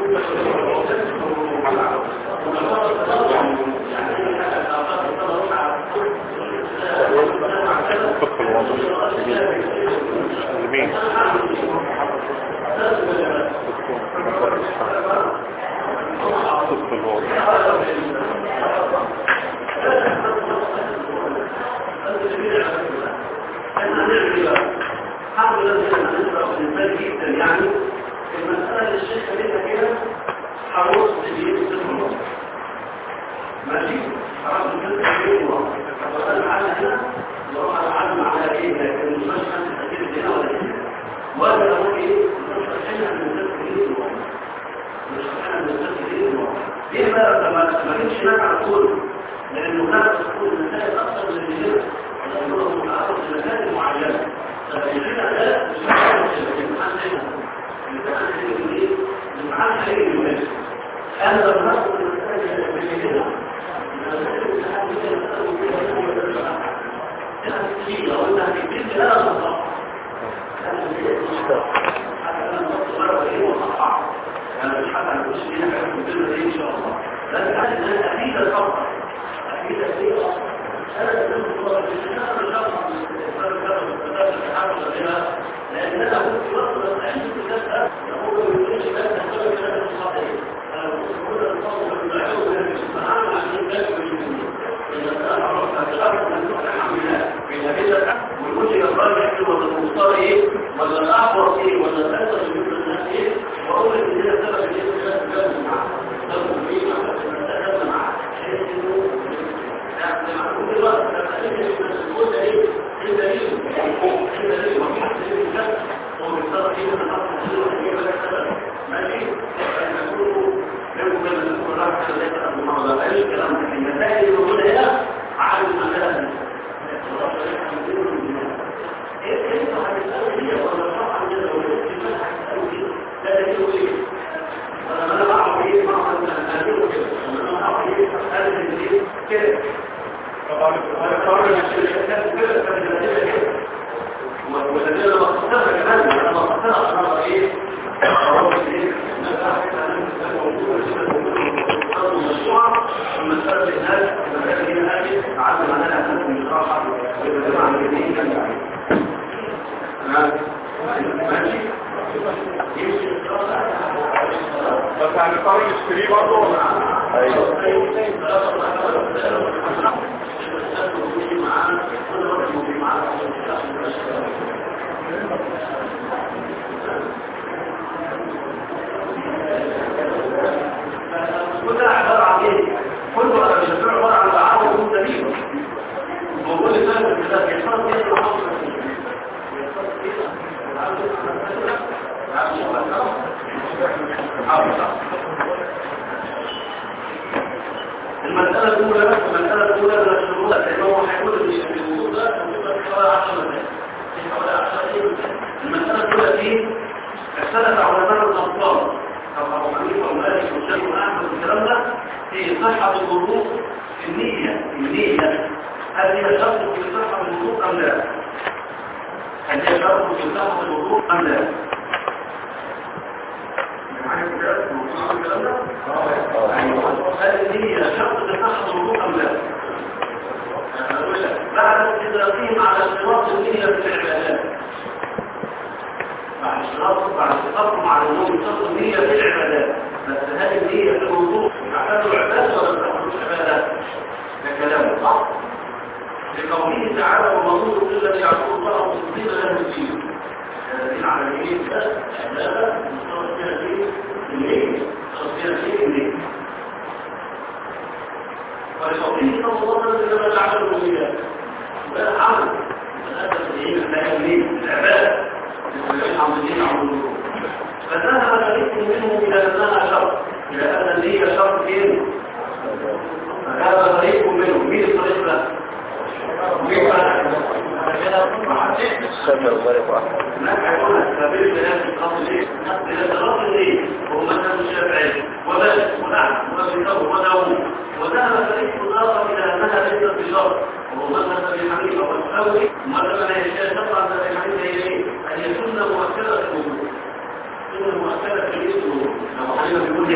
فقه الوضع لمين فقه الوضع الحمد لله هنقرا بالنسبه لي جدا يعني المساله اللي الشيخ خلينا كده حروس تجيب الصفر ماشي حرام الجزء كبير وقال الحل هنا لو انا عالم على ايه لكن مش انت تجيب هنا ولا هنا ولا هو ايه مش هنا من الجزء كبير مش هنا من الجزء كبير ليه بقى لما ما جيتش هناك على طول لانه هناك تكون المسائل اكثر من اللي هنا لانه متعرض لمسائل معينه فالجزء ده مش هنعرف الامتحان هنا الامتحان هيجي ايه الامتحان هيجي من انا لما ناخد المسائل اللي هنا والوجه الراجح ولا المختار ايه ولا الاعبر ايه ولا الاسد من الناس ايه واقول ان هي سبب ان هي تتكلم معاه سبب ايه تتكلم معاه بحيث انه يعني مع كل وقت لما تيجي تقول ايه ايه دليل ايه دليل ما حد يقول كده هو بيتصرف ايه من النص ايه ولا سبب ماشي فنقول لو كان نقول راح كده زي المحاضره اي كلام في المسائل اللي موجوده هنا عالم مثلا والذين مقصدها كمان انا مقصدها انا ايه المسألة الناس المسألة هي الآن عدم أن أنا أساس من الصراحة ويبقى عن الاثنين كان يعني ماشي بس هنضطر نشتريه برضه كلها عبارة عن ايه؟ كله على الشفاء عبارة عن تعاون مستميت وكل سنة في الكتاب يحصل ايه المحافظة المسألة الأولى المسألة الأولى من الشروط لأنه هيقول إن الوضوء ده تقريبا حوالي 10 مسائل في حوالي 10 مسائل المسألة الأولى فيه اختلف علماء الأطفال أبو حنيفة ومالك والشيخ وأحمد والكلام ده في صحة الوضوء النية النية هل هي شرط في صحة الوضوء أم لا؟ هل هي شرط في صحة الوضوء أم لا؟ هل هي شرط في صحة الوضوء أم لا؟ بعد اتفاقهم على اشتراط النية في العبادات بعد اشتراط بعد اتفاقهم على انهم يشترطوا النية في العبادات بس هل النية في الوضوء تعتبر عبادة ولا تعتبر عبادة؟ ده كلام صح؟ لقوله تعالى والمنظور الذي يعبد الله مخلصين له الدين الذين على اليمين ده عبادة مشترط فيها فيه النية مشترط فيها فيه النية ولقوله صلى الله عليه وسلم لا عمل النية ده عمل الأسف الدين لا يمين العبادة فذهب فريق منهم إلى أنها شرط إلى أن النية شرط فين؟ فذهب فريق منهم مين الطريق ده؟ السفر وبارك واحد هناك يقول سبيل بنات الأرض ليه؟ بنات الأرض ليه؟ وهو مثلا الشافعي ومالك ونحن وابن ثور وداوود وذهب فريق آخر إلى أنها ليست بشرط وهو مثلا أبي حنيفة والثوري مثلا هي الشيء طبعا أبي حنيفة هي إيه؟ أن يكون مؤثرة في الوضوء سنة مؤثرة في الوضوء أبو حنيفة بيقول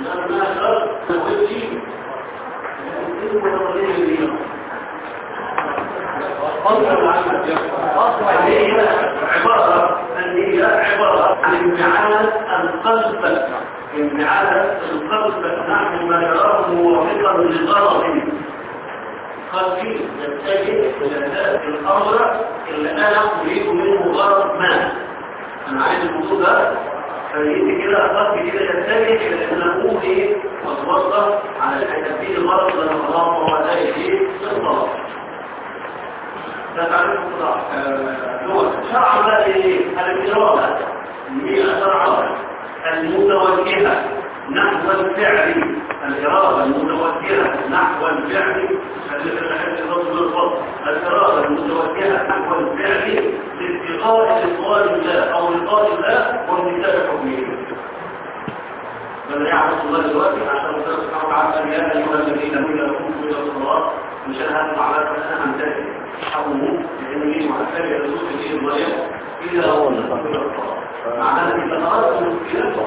لما شرط وجهي عبارة أن هي عبارة عن انفعالة القلب انفعالة القلب نحن ما نراه موافقا لغرض قلبي يتجه إلى ذات الأمر اللي أنا أريد منه غرض ما أنا عايز الموضوع ده فيجي كده قلبي كده يتجه إلى أن أقوم إيه وأتوظف على تنفيذ الغرض اللي أنا خلاص هو ده إيه الغرض ده تعريف الصلاح شرعا بقى ايه الإرادة هي شرعا المتوجهة نحو الفعل الإرادة المتوجهة نحو الفعل الإرادة المتوجهة نحو الفعل لاتقاء رضوان الله أو رضوان الله وامتثال حكمه بل يعبد الله دلوقتي عشان ربنا سبحانه وتعالى يا أيها الذين آمنوا لا تقوموا إلى الصلاة مشان هذا المعلومات أنا أمتثل حوله لأنه ليه معتبر الرسول في الضياء إلى هو معناه إذا أردت المشكلة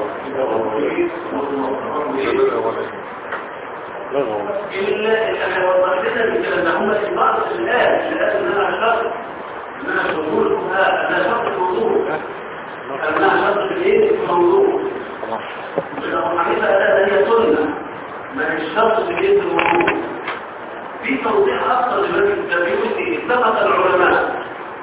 إلا أنا وضحتها بالكلام ده هم في بعض الآن لأن أنا شرط أنها شروطها أنا شرط الوضوء أنها شرط الإيه الموضوع إذا حقيقة هذا هي سنة ما الشرط في الإيه الموضوع في توضيح أكثر لمن التبيوتي اتفق العلماء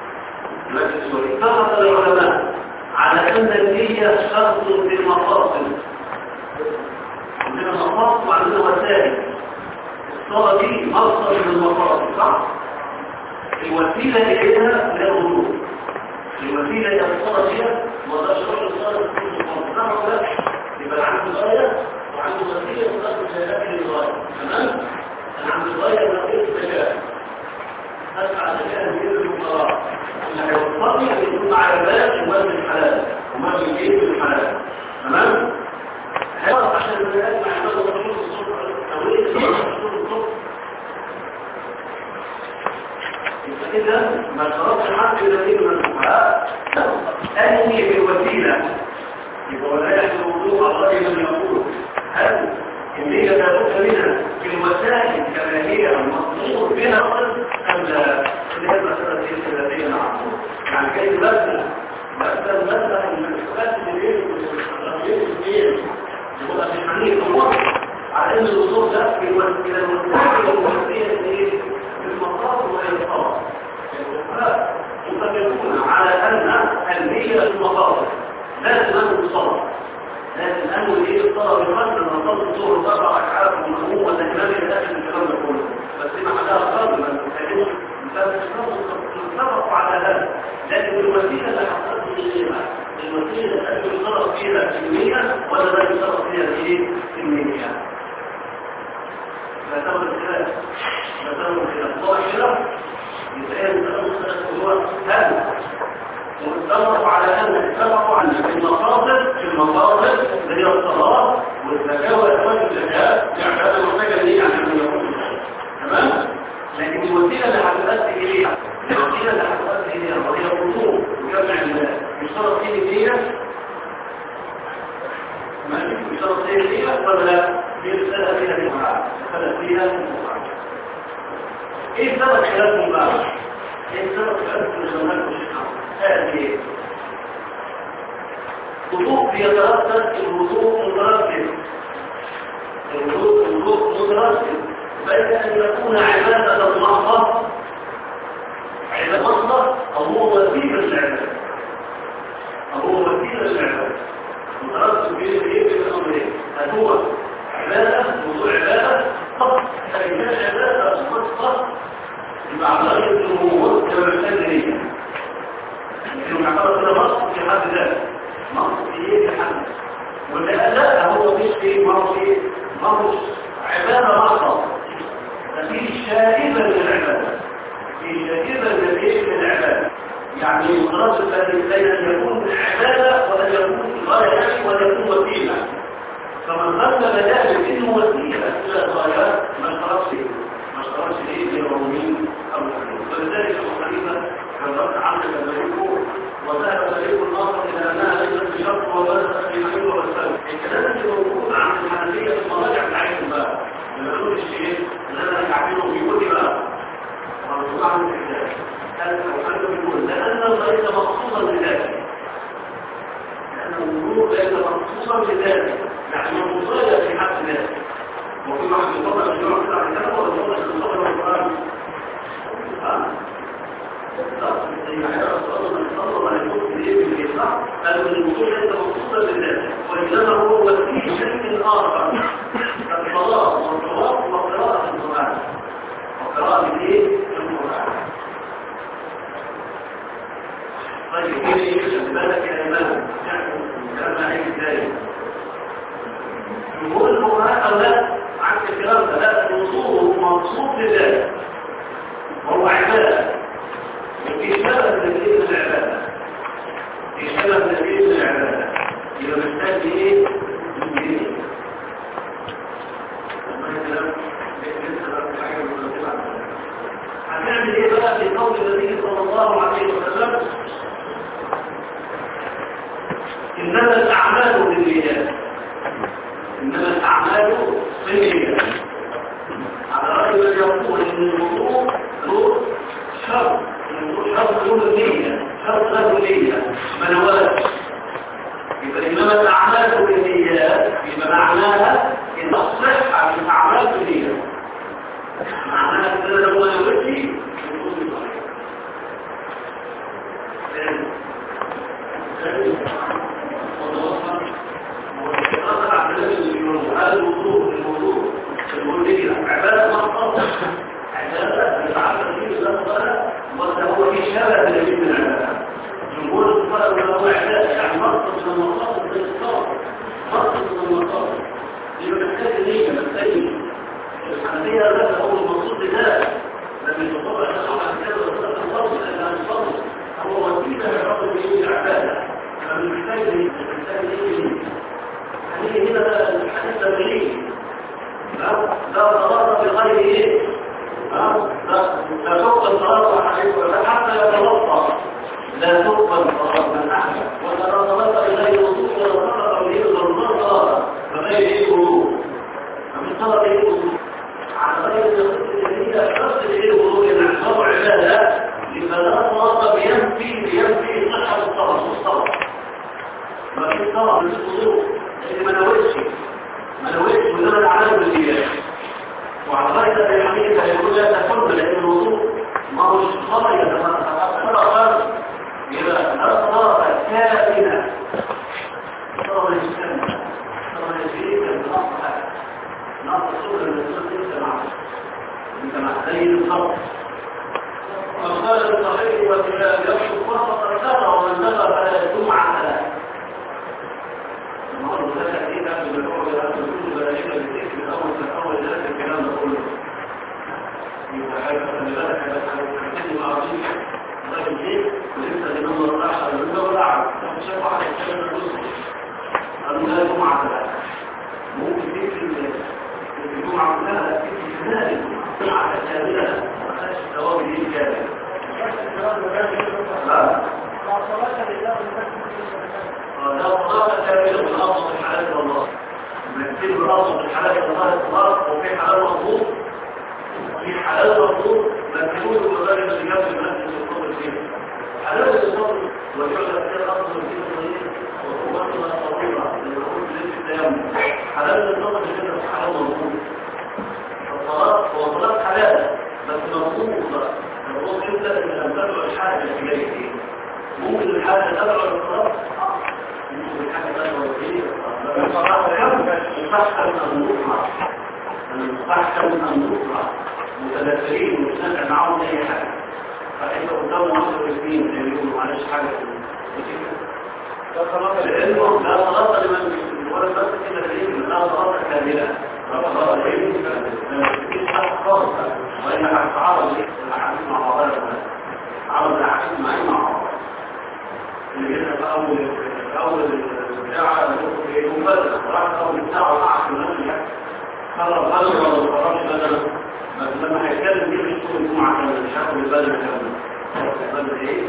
اتفق العلماء على أن النية شرط في المقاصد عندنا مقاصد وعندنا وسائل الصلاة دي مصدر من المقاصد صح؟ الوسيلة إليها لا وضوء الوسيلة إلى الصلاة دي ما ده شرط الصلاة في المقاصد صح ولا لا؟ يبقى عنده غاية وعنده وسيلة تصل إلى الغاية تمام؟ عند الغاية نقيت التجاه أسعى تجاه بيد الفقراء اللي هيوصلني أن يكون على بال وزن الحلال وما بيجيب الحلال تمام؟ هيعرف عشان البنات مع عباد الرسول الصبح أولية الرسول الصبح يبقى إذا ما شرط الحق الذي من الفقهاء أنهي بالوسيلة يبقى ولا يحصل الوضوء على رأي من يقول هل النية لابد منها في الوسائل كما هي المطلوب بها أم لا اللي هي المسألة الثلاثية نعم يعني كيف مثلا مثلا مثلا المسألة اللي يبقى في حنين الله على ان الوصول ده في الوسيله المستقبل والوسيله ايه في المقاصد وهي الصلاه متفقون على ان النيه المقاصد لا تنام الصلاه لكن أنه إيه الطلب بمثل أن نصل الظهر وضع أشعار ومهموم والنجمات يتأكد الكلام ده كله بس ما حدها فرض ما نتكلمش نتفق على هذا لكن الوسيلة اللي حصلت إليها الوسيلة اللي يصرف فيها كمية ولا لا يصرف فيها إيه كمية لا تمر الخلاف لا تمر الخلاف ظاهرة يتقال التأمل هو هذا واتفقوا على ان اتفقوا على المصادر في المصادر اللي هي الصلاه والزكاه واخراج الزكاه يعني هذا محتاجه ليه عشان يكون تمام لكن الوسيله اللي هتؤدي اليها الوسيله اللي هتؤدي اليها وهي الوضوء وجمع يشترط فيه النيه ماشي يشترط فيه النيه ولا لا في رساله فيها المعاد رساله فيها ايه سبب خلافهم بقى ايه سبب خلافهم اللي شغالكم الشيخ هذه وضوء يترتب الوضوء مترتب الوضوء الوضوء مترتب بين ان يكون عباده محضه عباده محضه او هو وسيله للعباده او هو وسيله للعباده مترتب بين الايه بين الامرين هل هو عباده وضوء عباده فقط فان كان عباده فقط يبقى على غير الجمهور كما التدريب انه يعتبر كده نص في حد ذاته نص في ايه في حد ولا لا هو مش ايه ما هو ايه ما هو عباده محضه ففي شائبه للعباده في شائبه للايه للعباده يعني المترصد الذي بين ان يكون عباده وان يكون غايه وان يكون وسيله فمن قدم ذلك انه وسيله الى الغايات ما اشتركش ما اشتركش ايه في العمومين او الحدود ولذلك ابو حنيفه كان رد عنه الملك وذهب فريق اخر الى انها ليست بشرط ولا في حلوه والسلام الكلام اللي موجود عن الحنفيه الشيء اللي انا هعمله بيقول لي بقى مرفوع عن الكتاب هل هل بيقول لان ليس مخصوصا بذاته لان الوضوء ليس مخصوصا بذاته يعني مصير في حد ذاته وفي واحد يفضل ان يقعد على الكتاب ولا يفضل ان يصلي القران ها قالوا الوصول ليس مخصوصا لله وانما هو وسيله شيء اخر الصلاه والصلاه وقراءه القران وقراءه ايه القران طيب ايه يكتب بالك يا امام كما هي ازاي جمهور الفقهاء او لا عن الكلام ده لا الوصول مقصود لله وهو عباده وفي سبب تكليف العبادة في سبب تكليف العبادة يبقى محتاج ايه؟ دين هنعمل ايه بقى في قول النبي صلى الله عليه وسلم انما الاعمال بالنيات انما الاعمال بالنيات على راي من يقول ان الوضوء له شرط شرط له النية شرط له النية منوات يبقى إنما الأعمال بالنيات يبقى معناها إن الصحة من أعمال بالنية معناها إن أنا لو أنا وجهي يكون صحيح هذا الوضوء الموضوع الموضوع عبادة مختصة عبادة يتعبد فيه الله وهو في شبه الذي من العبادة جمهور الفرق له اعداد يعني مقصد من المقاصد بالاختصار مقصد من المقاصد يبقى محتاج نيه محتاج الحنفيه لا هو المقصود بذلك لما يتطبق الشرع عن كذا وصلت الفضل الى الفضل هو وسيله للرب به العباده فمن محتاج نيه محتاج نيه هذه هنا الحديث الغريب لا لا صلاه بغير ايه لا تقبل صلاة عليك حتى يتوضا لا تقبل صلاة من أحد ولا صلاة بغير وضوء ولا صلاة بغير ضرورة بغير أي وضوء فمن طلب أي وضوء على غير الجديدة تصل إلى الوضوء لأن شرع عبادة لفلا صلاة بينفي بينفي صحة الصلاة والصلاة ما في صلاة من الوضوء اللي ما نويتش ما نويتش وإنما الأعمال بالنيات وعلى غير الحديث يقول لا تكون لأن الوضوء ما هو الصلاة يتفرق يبقى الصلاة كاملة صلاة الإسلام صلاة الإسلام بنص نص سورة من السورة انت مع انت مع زي الصلاة وقال الصحيح والكلام يخشى فرصة الكرة ومن نظر فلا الجمعة ثلاث المرض ده تأكيد قبل ما يقول لها تقول ولا شيء بالذكر من أول من أول ذلك الكلام ده كله يبقى حاجة خلي بالك بس هتكلم عربي طيب ليه؟ ولسه لمن الله أحد من الله أعلم شاف واحد يتكلم الرسل قالوا لا جمعة ثلاث ممكن تكفي الجمعة كلها تكفي كذلك جمعة كاملة ما خدش الثواب دي كامل لا لا صلاة كاملة من أصل الحلال والله نكتب الأصل الحلال والله الصلاة وفي حلال مطلوب في حلال مطلوب نكتبوه بغير اللي جاب المسجد والقبر فيه حلال الصبر ويعلم كده أصل في الطريق وقوتنا طويلة للخروج ليس التيمم حلال الصبر كده حلال مطلوب الصلاة هو صلاة حلال بس مطلوب مطلوب جدا إن لم تدعو الحاجة إليه ممكن الحاجة تدعو للصلاة المستحكم النصرة المستحكم النصرة متدخلين ومستمع معهم اي حاجة فانت قدام عشر سنين زي ما يقولوا معلش حاجة العلم لا صلاة لمن ولا بس كده العلم لا صلاة كاملة لا صلاة العلم لما تكون حاجة خاصة وإن هتتعرض للأحاديث مع بعضها عرض الأحاديث معي مع بعض اللي جينا في أول في أول الساعة مبادرة راح أول الساعة مع المنزل خلاص خلاص ولا خلاص بدل بس لما هيتكلم دي مش تكون الجمعة كاملة مش هاخد البدل كاملة البدل إيه؟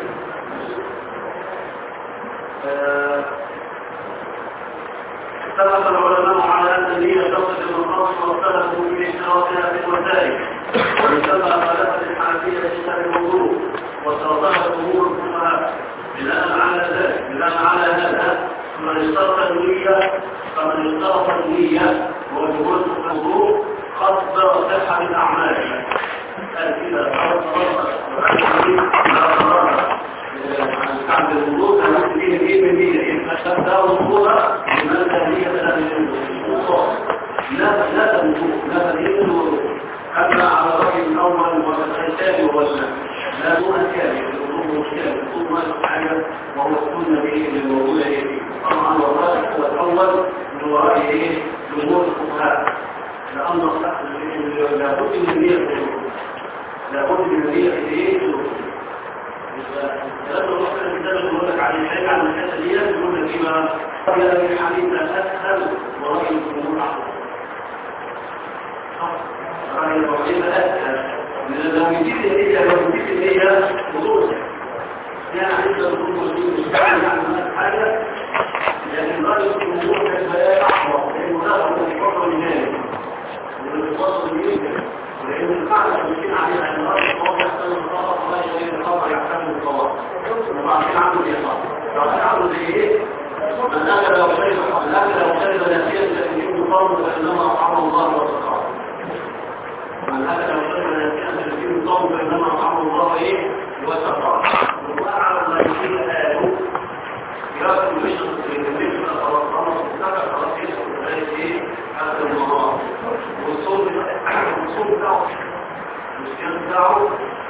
اتفق العلماء على أن النية بنقص المقام واختلفوا في اشتراطها في الوسائل ويسمى خلافة الحنفية في الموضوع وصرفها الأمور الفقهاء بناء على ذلك بناء على هذا فمن اشترط النية فمن اشترط النية وجهود الموضوع خطر صحة الأعمال قال كده عند الوضوء كانت فيه ايه من دي فشتى وضوء لمن هي لا لا تنظر لا تنظر حتى على رأي الأول والثاني والثاني لا دون كامل الوضوء مشكلة الوضوء ما يستحيل وهو السنة به للوضوء يجب طبعا والراجح هو الأول من وراء ايه جمهور الفقهاء لأن الصح لابد من النية لابد من النية ايه ثلاثة الوقت الكتاب يقول لك عن الحاجة عن الحاجة دي يقول لك فيما قبل الحديث الأسهل ورأي الجمهور أحسن رأي الوحيد أسهل من لو يجيب هي لو يجيب هي خصوص يعني عند الخصوص مش يعني حاجة لكن رأي الجمهور كان أحوط لأنه لا هو الفقر الجانب والفصل الجانب لأن القاعدة بنشين عليها أن رأي الصواب يحتمل الخطأ ولا يجب الخطأ يحتمل الصواب وبعدين عملوا ايه بعدين عملوا زي ايه من أكل لو شرب من أكل لو شرب ناسيا فإنه قوم فإنما أطعمه الله وسقاه من أكل لو شرب ناسيا فإنه قوم فإنما أطعمه الله إيه وسقاه وأعلم ما يشير آله يأكل ويشرب في المشرق خلاص خلاص وكذا خلاص يشرب ايه هذا المرض والصوت الصوت بتاعه الصيام بتاعه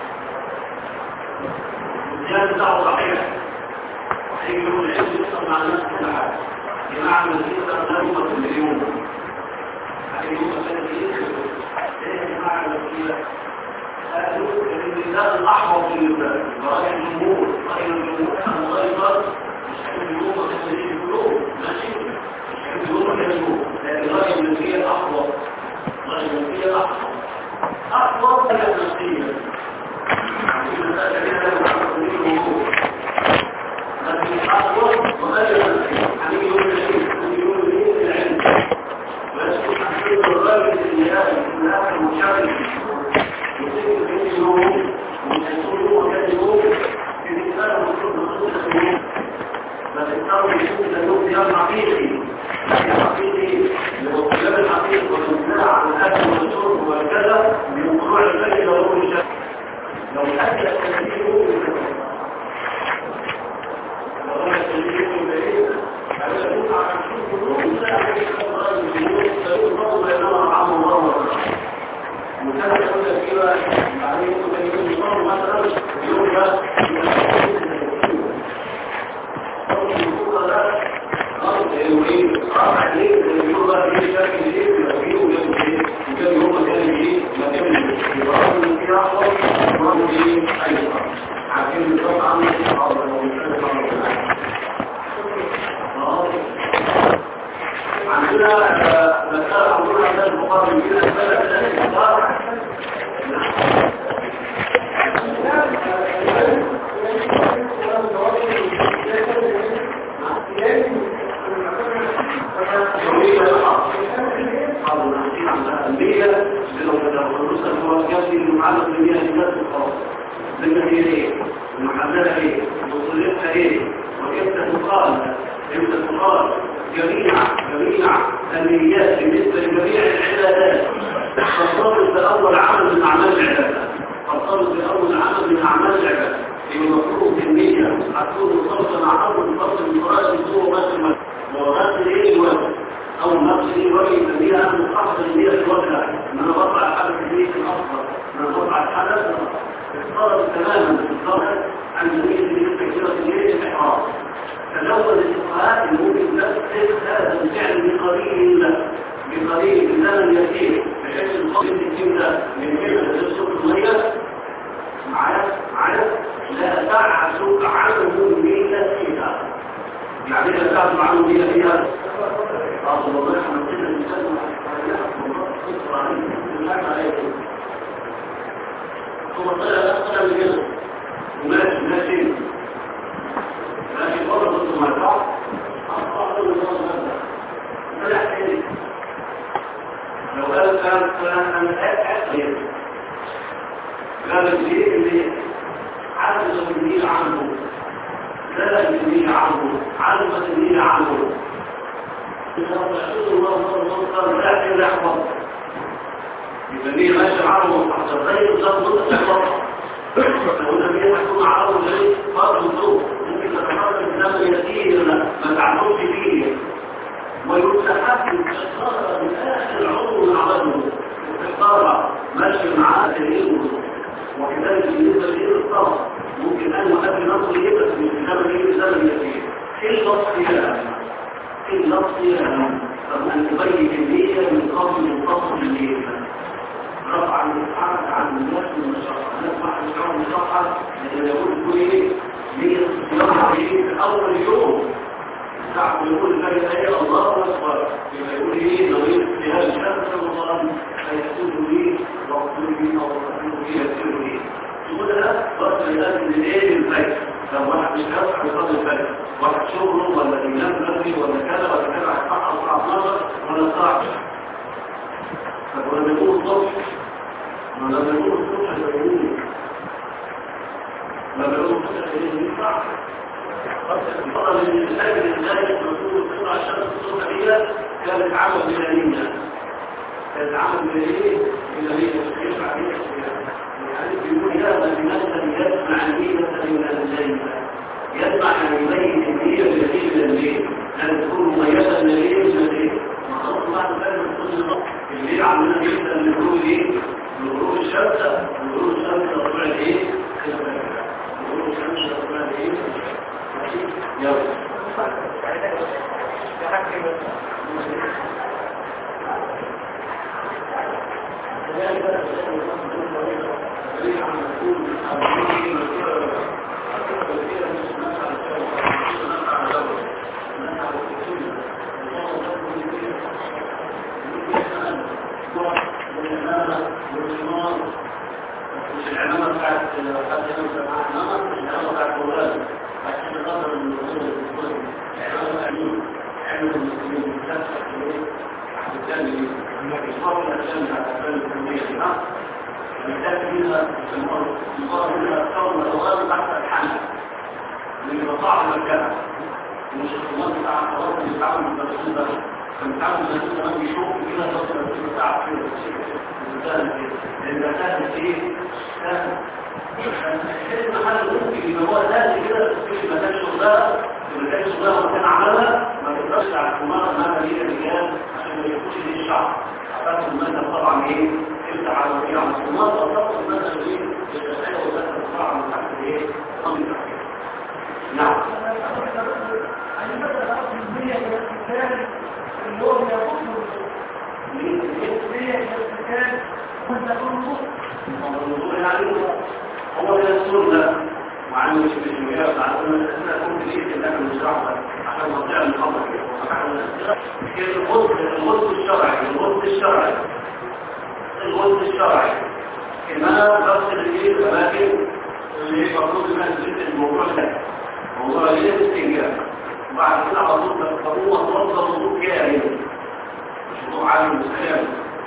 الصيام بتاعه صحيح صحيح يوم العيد يحصل مع الناس كل حاجه بمعنى ان يقدر لا يوم في اليوم حاجه يوم كان ايه بمعنى كده قالوا ان الانسان الاحمر في راي الجمهور راي الجمهور كان غير مش كل يوم ما تخليش كلهم ماشي مش كل يوم ما يوم لكن راي الجمهور الاحمر راي الجمهور الاحمر احمر هي النفسيه لكن احمر وغير النفسيه يعني يوم العيد يوم العيد العلم ويسكت عن كل الراجل السياسي من اخر المشارك يصير في اليوم ويكون هو كان يوم في الإنسان المفروض نصوص اليوم بس الإنسان يشوف إذا اليوم ديار حقيقي حقيقي للقيام الحقيقي والامتناع عن الأكل والشرب والكذا من طلوع الفجر إلى غروب الشمس لو الأكل التنبيه لو الأكل التنبيه هذا يكون على شوف اليوم لا يكون رأي الجنود سيكون برضه بينما رحمه الله وبركاته وكان يقول لك كده يعني ممكن يكون يصور مثلا يقول ده عندنا مسألة عمرنا عندنا المقابل كده مسألة المحللة ايه وصولتها ايه وكيف تقال كيف تقال جميع جميع النيات بالنسبة لجميع العبادات ترتبط بأول عمل من أعمال العبادة ترتبط بأول عمل من أعمال العبادة المفروض النية هتكون مرتبطة مع أول مرتبط من فرائض الصور بس وغسل ايه الوجه أو نقص ايه الوجه يسميها أن تحصل النية في الوجه من أنا بطلع الحدث النية الأصغر من أنا بطلع الحدث اختلط تماما اختلط عن جميع النية كثيرة النية الإحرام تلون الفقهاء ممكن نفسر هذا الفعل بقليل له بقليل بزمن يسير بحيث الفضل التكيم ده من كلمة للصوت المية معايا معايا لا تعزك عنه ميلة فيها يعني لا تعزك عنه ميلة فيها أصل الله احنا كده نسلم ثم طلع أسفل من كده وماشي ماشي لكن برضه ثم البعض أصبح له نظام هذا فلا يحتاج كان كان كان أكثر كان الشيء اللي عدد الدين عنه لا الدين عنه عدد الدين عنه رسول الله صلى الله عليه وسلم لا يحفظ يبقى ماشي عنه تحت الغير ده ضد الحفظ لو النبي يحكم عرض زي فرض الظروف ممكن تتحرك الزمن يسير ما تعملش فيه ويستحب الشطارة من آخر عضو عمله الشطارة ماشي معاه تلقيه وكذلك بالنسبة لغير الطرف ممكن أن يحب نصر يبس من زمن يجي زمن يسير إلا الصيام إلا الصيام طب أن تبين النية من قبل منتصف الليل رفع الإسعاد عن الناس من الشرع نسمع الشرع من الشرع لأن يقول كل إيه نية الصيام في أول يوم ساعة يقول لك ايه الله اكبر يبقى يقول ايه نويت في هذا الشهر رمضان هيكتب لي واقتل لي او واقتل لي يكتب لي يقول لا بس لازم من ايه الفجر لو واحد مش هيصحى يصلي الفجر واحد شغله ولا بينام بدري ولا كذا ولا كذا هيصحى الساعه 12 ولا الساعه طب ولما يقول الصبح لما يقول الصبح يقول لما يقول الصبح يقول فضل الإنسان لله الرسول صلى الله عليه وسلم كانت عمل ميلانية كانت عمل ميلانية ميلانية يشفع بها يعني بيقول هذا بمثل يسمع النية من الليل يسمع يعني يبين النية بالليل من الليل لأن تكون مميزة من الليل من الليل ما خلص بعد ذلك كل الليل عملنا جدا من غروب ايه؟ من غروب الشمس من غروب الشمس لطلوع الايه؟ من غروب الشمس لطلوع الايه؟ العلامة بتاعت حد ينزل مع النمط العلامة بتاعت ولاد عشان النظر من الرسول الرسول العلامة أمين علم المسلمين تفتح إليه عن الثاني إنك إصابة الأشياء بتاعت الثاني الكلية دي ها محتاج منها يصاب منها ثورة الأوغاد تحت الحمل من مصاعب مكانها مش الخلاص بتاع الخلاص اللي بتعمل من الرسول ده كان بتعمل من الرسول ده بيشوف كده تصل الرسول بتاع كده لأن ده سهل إيه؟ سهل المحل ممكن يبقى هو ذاتي كده في مكان شغلها في مكان شغلها ومكان عملها ما تقدرش على الحمار انها ليه رجال عشان ما يكونش ليه الشعب اعتقد المثل طبعا ايه تفتح على الرجال على الحمار واعتقد المثل ايه يتخيل المثل طبعا من تحت ايه صمي تحت نعم هو ده السنة مع انه مش في الجمهورية مع انه الاسئلة كنت ليه اللي احنا بنشرحها عشان نطيع الخبر كده الغض الغض الشرعي الغض الشرعي الغض الشرعي كما بغسل الايه الاماكن اللي هي المفروض انها تزيد الموضوع ده موضوع ايه الاستنجاب وبعد كده على طول تقوم توصل وضوء كامل مش وضوء عالي مسلم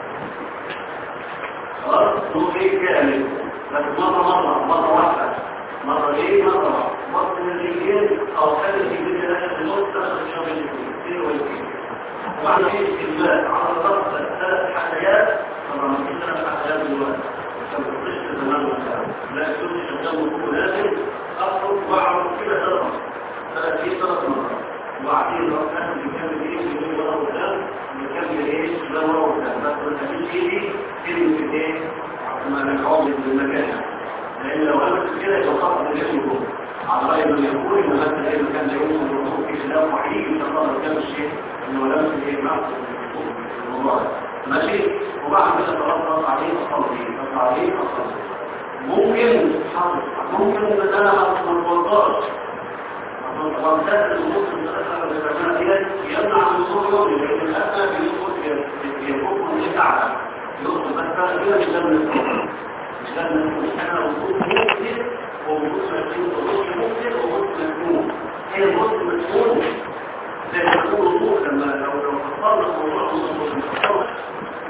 خلاص وضوء ايه كامل بس مرة مرة مرة واحدة مرة ايه مرة مرة من الرجال او حاجة في بيت الأشياء في الوقت تأخذ شغل الاثنين والاثنين وبعد ايه الكلمات على ضغط ثلاث حاجات طبعا ما فيش ثلاث حاجات دلوقتي عشان ما تخش زمان مثلا لا يكون شغال وكله لازم اخرج واعرف كده ثلاث ثلاث ايه ثلاث مرات وبعدين لو كان بيكمل ايه في ورا وقدام بيكمل ايه ده ورا وقدام بس ما تجيش ايدي كلمة ايه ما نحاول بالمكان لأن لو عملت كده يتوقف الجسم كله على رأي من يقول إن هذا العلم كان لا يوصل للوصول في خلاف وحيد إن شاء الله كان الشيء إنه لم يكن معه الموضوع ماشي وبعد كده تربط عليه أصلي تربط عليه أصلي ممكن حاضر ممكن إن أنا ما اتوضاش فانتهت الوصول المتأخرة بالرجاء ديت يمنع من وصول يومي لأن الأسنى بيدخل يفوق من التعب يدخل بس كده مش ده من الصبح لأن احنا وجود ممكن ووجود مسؤول ووجود ممكن ووجود مسؤول هي وجود مسؤول زي ما نقول وضوء لما لو لو فصلنا موضوع الوضوء المفصل إن أنا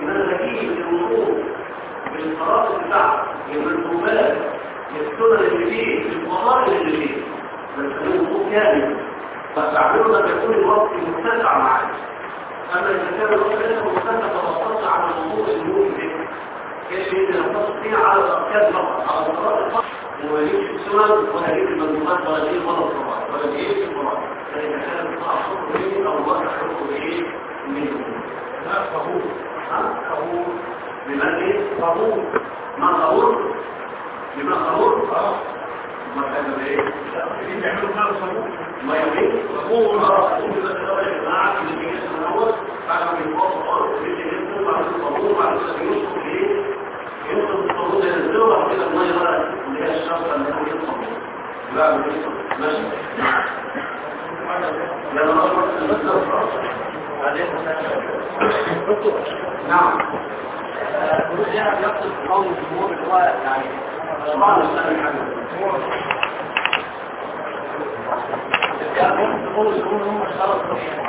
تجيب الوضوء بالفرائض بتاعته بالركوبات بالسنن اللي فيه بالفضائل اللي فيه بنسميه وضوء كامل فاستعمله لما يكون الوقت متسع معاك اما اذا كان الوقت ليس متسع فبسطت على الوضوء النوم به كيف يمكن ان تصل فيه على الاركان فقط على الفرائض فقط وما يجيش السنن ولا يجيب المندوبات ولا يجيب ولا الصلاه ولا يجيب الصلاه فاذا كان الصلاه منه او الوقت حكم به منه لا طهور طهور بمن طهور ما طهور بما طهور اه ما كان بايه اللي بيعملوا خالص طهور ما يمين طهور اه طهور بس ده يا جماعه اللي بيجي من الاول بعد ما يوصل خالص بيجي ينزل بعد الطهور بعد كده يوصل ايه يوصل الطهور ينزل وبعد كده الميه بقى اللي هي الشرطه اللي هو يطلع لا ماشي لما اصبح المسألة نعم يعني يقصد قول الجمهور اللي هو يعني طبعا السنة حاجة يعني قول الجمهور هم شرط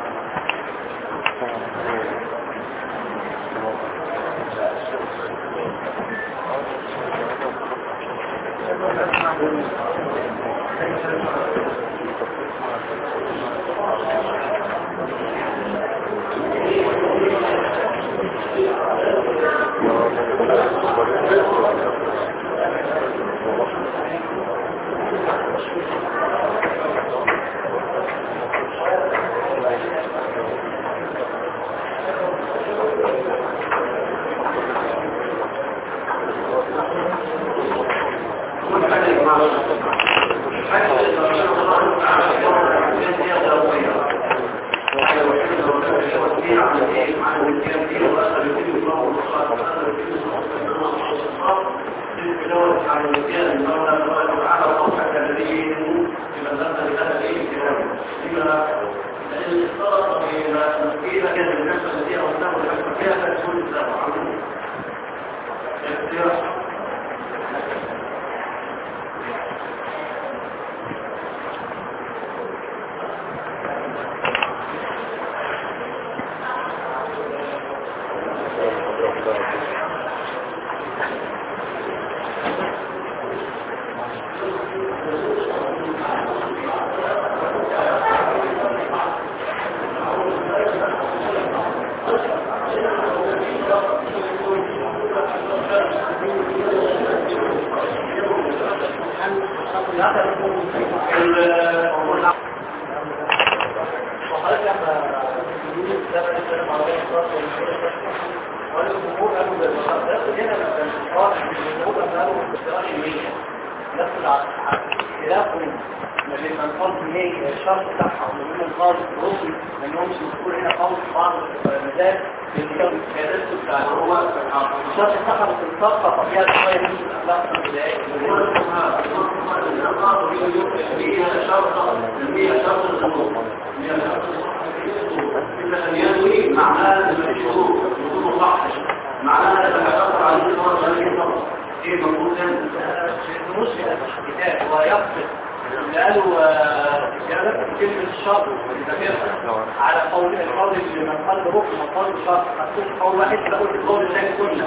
على قول القول اللي من قال ركن من قال شرط هتكون قول واحد بقول القول الثاني كله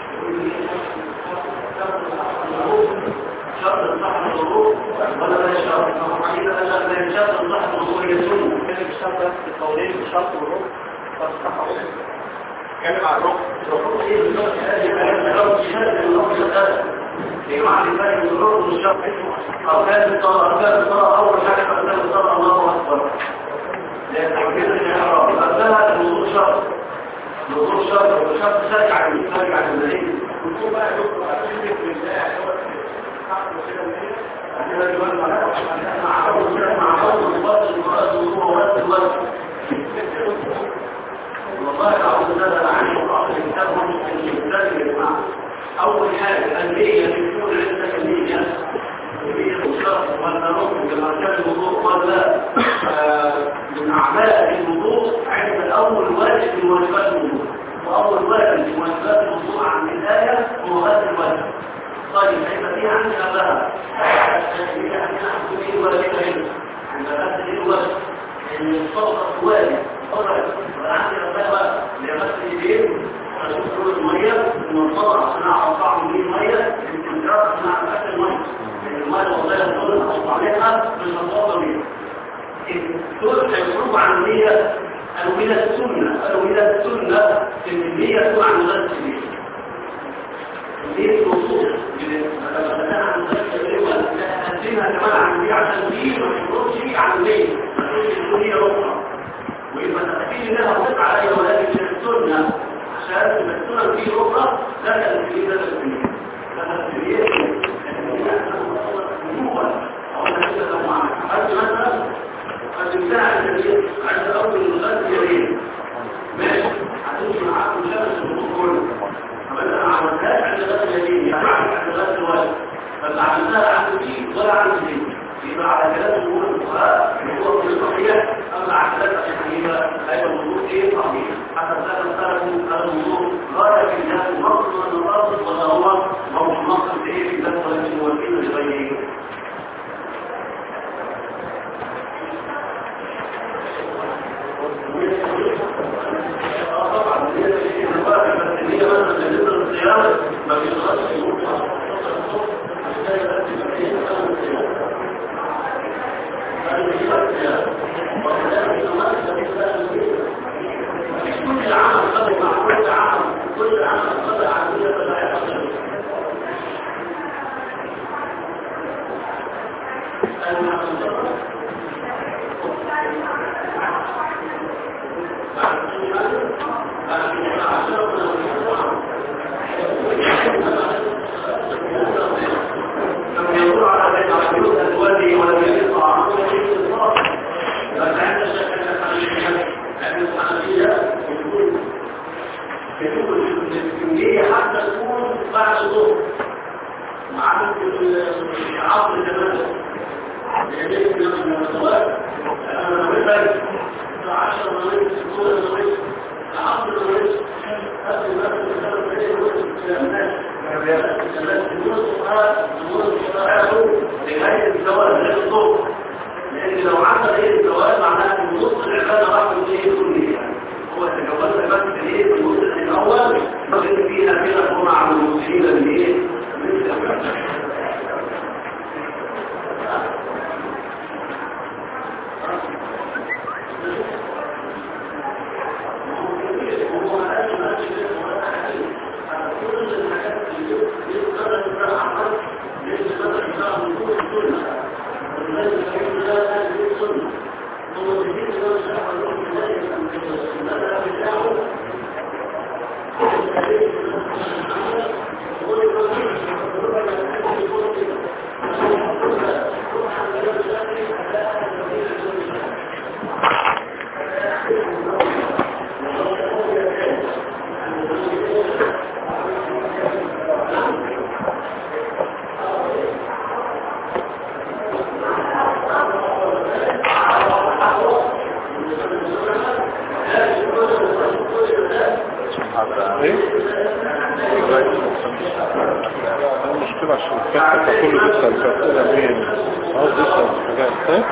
شرط صح الظروف ولا لا شرط إذا لا شرط صح الظروف يسون كلمة الشرط بس القولين الشرط والركن فالصح اتكلم عن الركن معرفة الظروف والشرط أو كان الصلاة كان الصلاة أول حاجة فأنت الصلاة الله أكبر لأن كده الإحرام فأنتها الوضوء شرط الوضوء شرط والشرط سارع عن سارع عن الدليل وانتم بقى دكتور عشان بالله هو حق وكده منين والله العظيم ده انا عايز اقرا الكتاب مش الكتاب يا جماعه اول حاجه النيه تكون عندك النيه هي الشرط ولا ركن كما كان الوضوء ولا من اعمال الوضوء عند اول واجب من واجبات الوضوء واول واجب من واجبات الوضوء عن البدايه هو غسل الوجه طيب هيبقى في عندي قبلها في عندنا حكمين ولا في غيره عند غسل الوجه ان الصوت واجب طبعا عندي قبلها لغسل اليدين اشوف كل الميه المنطقة عشان أعرف طعم دي المية الانتراك عشان أعرف أكل المية لأن المية الوضعية الدولة اللي عليها مش مطلوبة بيها دول هيخرجوا عن النية قالوا من السنة قالوا من السنة إن النية تكون عن غير سبيل النية الوصول لما بدأنا عن غير سبيل وقدمها كمان عن النية عشان دي ما تخرجش عن النية ما تخرجش النية أخرى ويبقى تأكيد انها وقع عليها ولكن من السنة عشان من السنة في أخرى دخل في هذا السنة دخل في هذا مثلا قد امتنع النبي عند أول الغد يمين ماشي هتمشي معاكم شمس الدخول فبدأ ما عملتهاش عند غد اليمين يعني عند غد الوالد فاللي عملتها عند دي ولا عند دي يبقى على كلام جمهور الفقهاء اللي هو في صحيح اما على كلام الحنيفه هيبقى الموضوع ايه صحيح حتى كلام سلف هذا الموضوع غايه في الناس النص والنقاص ولا هو هو مش نص في ايه في الناس ولا في الوكيل لغيره طبعا هي بس هي مثلا بالنسبه للصيانه ما بيقدرش يقول كل عام قبل مع كل عام كل عام قبل عملية فلا يحصل لم يدور على بين عيون الوادي ولم يجد طعام ولا يجد الصلاة بل عند الشيخ الحنفية عند الحنفية يقول يقول الكمية حتى تكون بعد الظهر مع العصر الجمال لأنه من الصلاة أنا مثلا عشر مريض ستون مريض عصر مريض هذه المسألة الثلاث مريض لغاية الزواج غير الظهر لأن لو عمل ايه الزواج معناه ان نص العبادة راح من ايه كلية هو تجوزنا بس ايه في النص الأول فإن فيها كده هو مع المسلمين اللي ايه ايه المشكلة عشان الكافة كله بيسأل فأسئلة مين عاوز يسأل حاجات ايه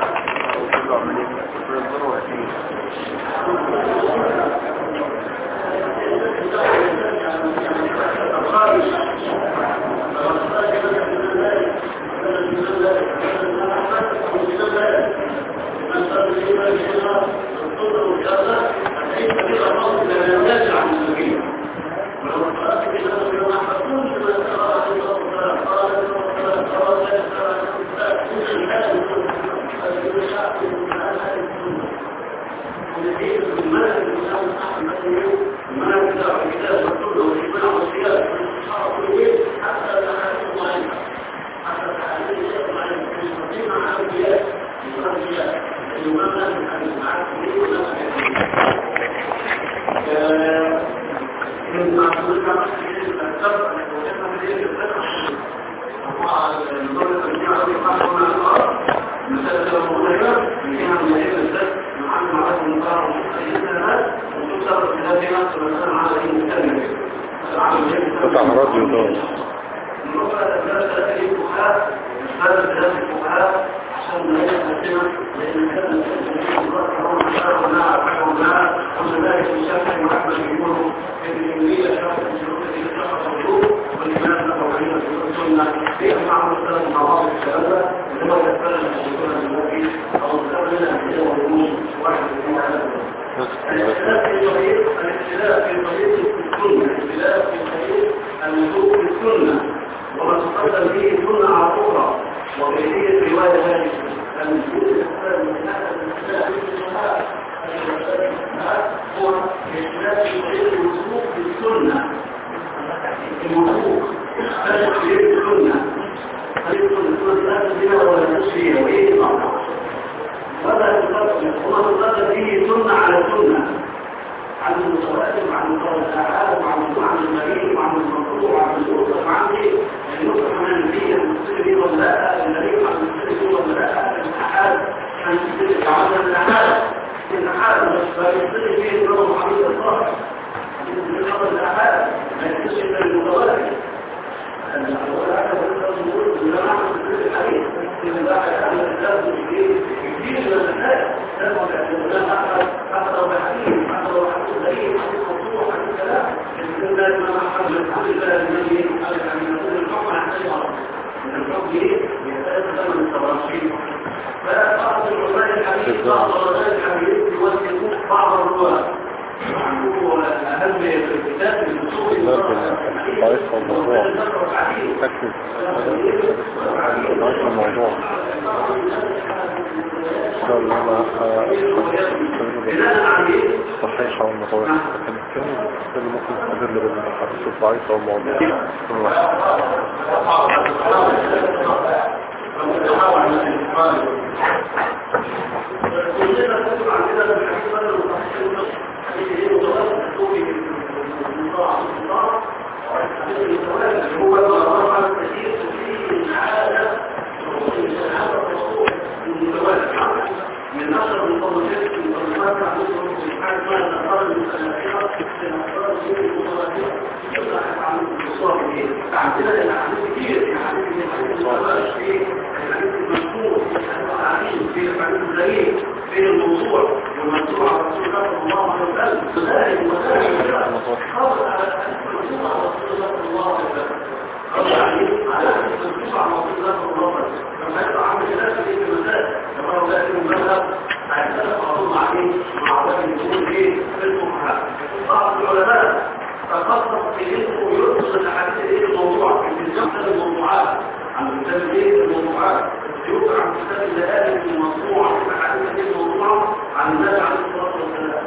قطع راديو ده Thank you. الوثوق بالسنة الوثوق فرق بين السنة فرق بين السنة فيها ولا تشفيها وإيه الأمر ولا تفرق وما تفرق فيه سنة على سنة عن المتواتر وعن الآحاد وعن عن المريض وعن المنصور وعن الأسرة وعن إيه النصر عن النبي المسلمين ولا لا المريض عن المسلمين ولا لا الآحاد عن المسلمين عن الآحاد الآحاد فيصير فيه نظر حبيب الصالح من نظر الآحاد ما يكتشف إلا المتواتر فبعض العلماء الحديث بعض العلماء الحديث يوثقون بعض الرواة أهم في الكتاب من ضرب الطريقة والموضوع تكتب ضرب الموضوع إن شاء الله أنا صحيحة والمطوع لكن الثاني اللي ممكن تستدل بالحديث الضعيف أو الموضوع كل واحد من أشهر المطلقات المطلقات عن سبحانه وتعالى الأخبار المتأخرة في الأخبار المتأخرة يطلع عن الصور دي عندنا الأحاديث كتير في حديث من الحديث في الحديث المشهور في الحديث العظيم في الحديث الغريب في الموضوع والمنصور على رسول الله صلى الله عليه وسلم وذلك وذلك خاصة على الحديث المنصور على رسول الله صلى الله عليه وسلم يعني على الحديث المنصور على رسول الله صلى الله عليه وسلم لما يطلع عامل خلاف في المسائل كما هو ذلك المذهب هيختلف بعضهم عليه مع ذلك يكون ايه في الفقهاء بعض العلماء تخصص في اسمه ويدخل الاحاديث ايه الموضوع في الجمع الموضوعات عن كتاب ايه الموضوعات يذكر عن كتاب الليالي الموضوع في الاحاديث ايه الموضوعه عن النبي عليه الصلاه والسلام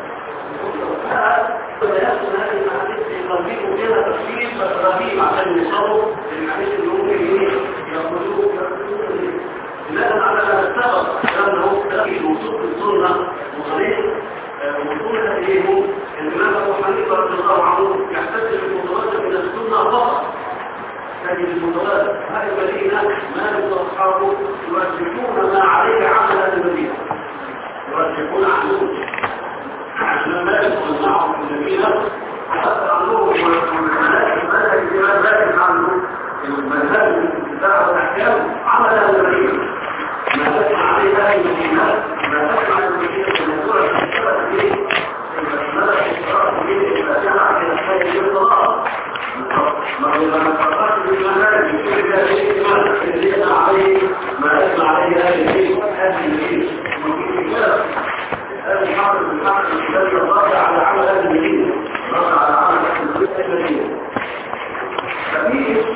ويأخذ هذه الاحاديث في قلبه فيها تفسير رهيب عشان يصرف الحديث اللي ممكن ايه ياخذوه ياخذوه لكن على السبب لأنه في وصول السنة وصريح وصولها إليه الإمام أبو حنيفة رضي الله عنه يحتج بالمتواتر من السنة فقط لكن المتواتر هذه المدينة مالك وأصحابه يرجحون ما عليه عمل أهل المدينة يرجحون عنه عشان مالك ومعه في المدينة حتى عنه والملائكة مالك بما ذلك عنه المذهب الاتباع والأحكام عمل أهل المدينة ما تسمع عليه هذه المدينة ما تسمع المدينة في الموضوع السبب فيه المسألة الإشراف فيه إذا جمع في الخير بالطلاق ما إذا ما فرقت بالمنهج يقول ذلك ما يزيد عليه ما يسمع عليه هذه الشيء هذه الشيء وفي كتاب هذا حافظ الحق الذي رد على عمل هذه المدينة رد على عمل هذه المدينة ففيه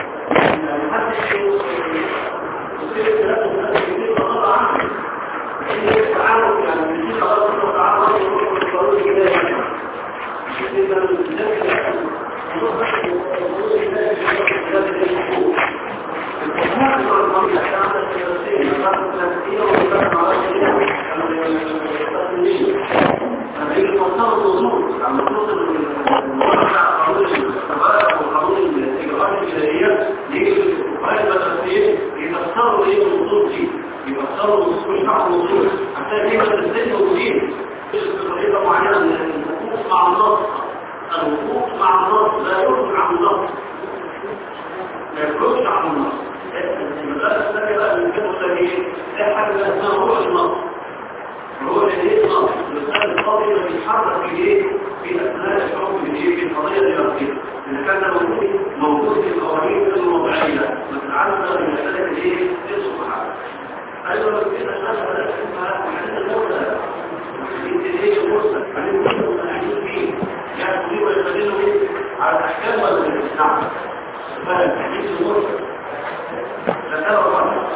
يفسروا الوصول شرح الوصول حتى كيف تستند وجيه بطريقه معينه من الوقوف مع النص الوقوف مع النص لا يخرج عن النص لا يخرج عن النص المسألة الثانية بقى من كتب التغيير احد الأسماء هو النص هو الذي النص المسألة القاضية اللي بيتحرك في ايه في أثناء الحكم في ايه في القضية الرئيسية إذا كان موجود موجود في القوانين الوضعية متعلقة بمسألة ايه الصحة أيضا كده شخص اسمها محل المرسل الانتهاء المرسل محل المرسل محل فيه يعني دي ويستدلوا ايه على الأحكام ولا نعم فالحديث المرسل ذكره واحد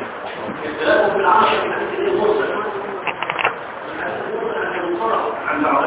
الكلام في العمل في الحديث المرسل الحديث المرسل عن المصرف عن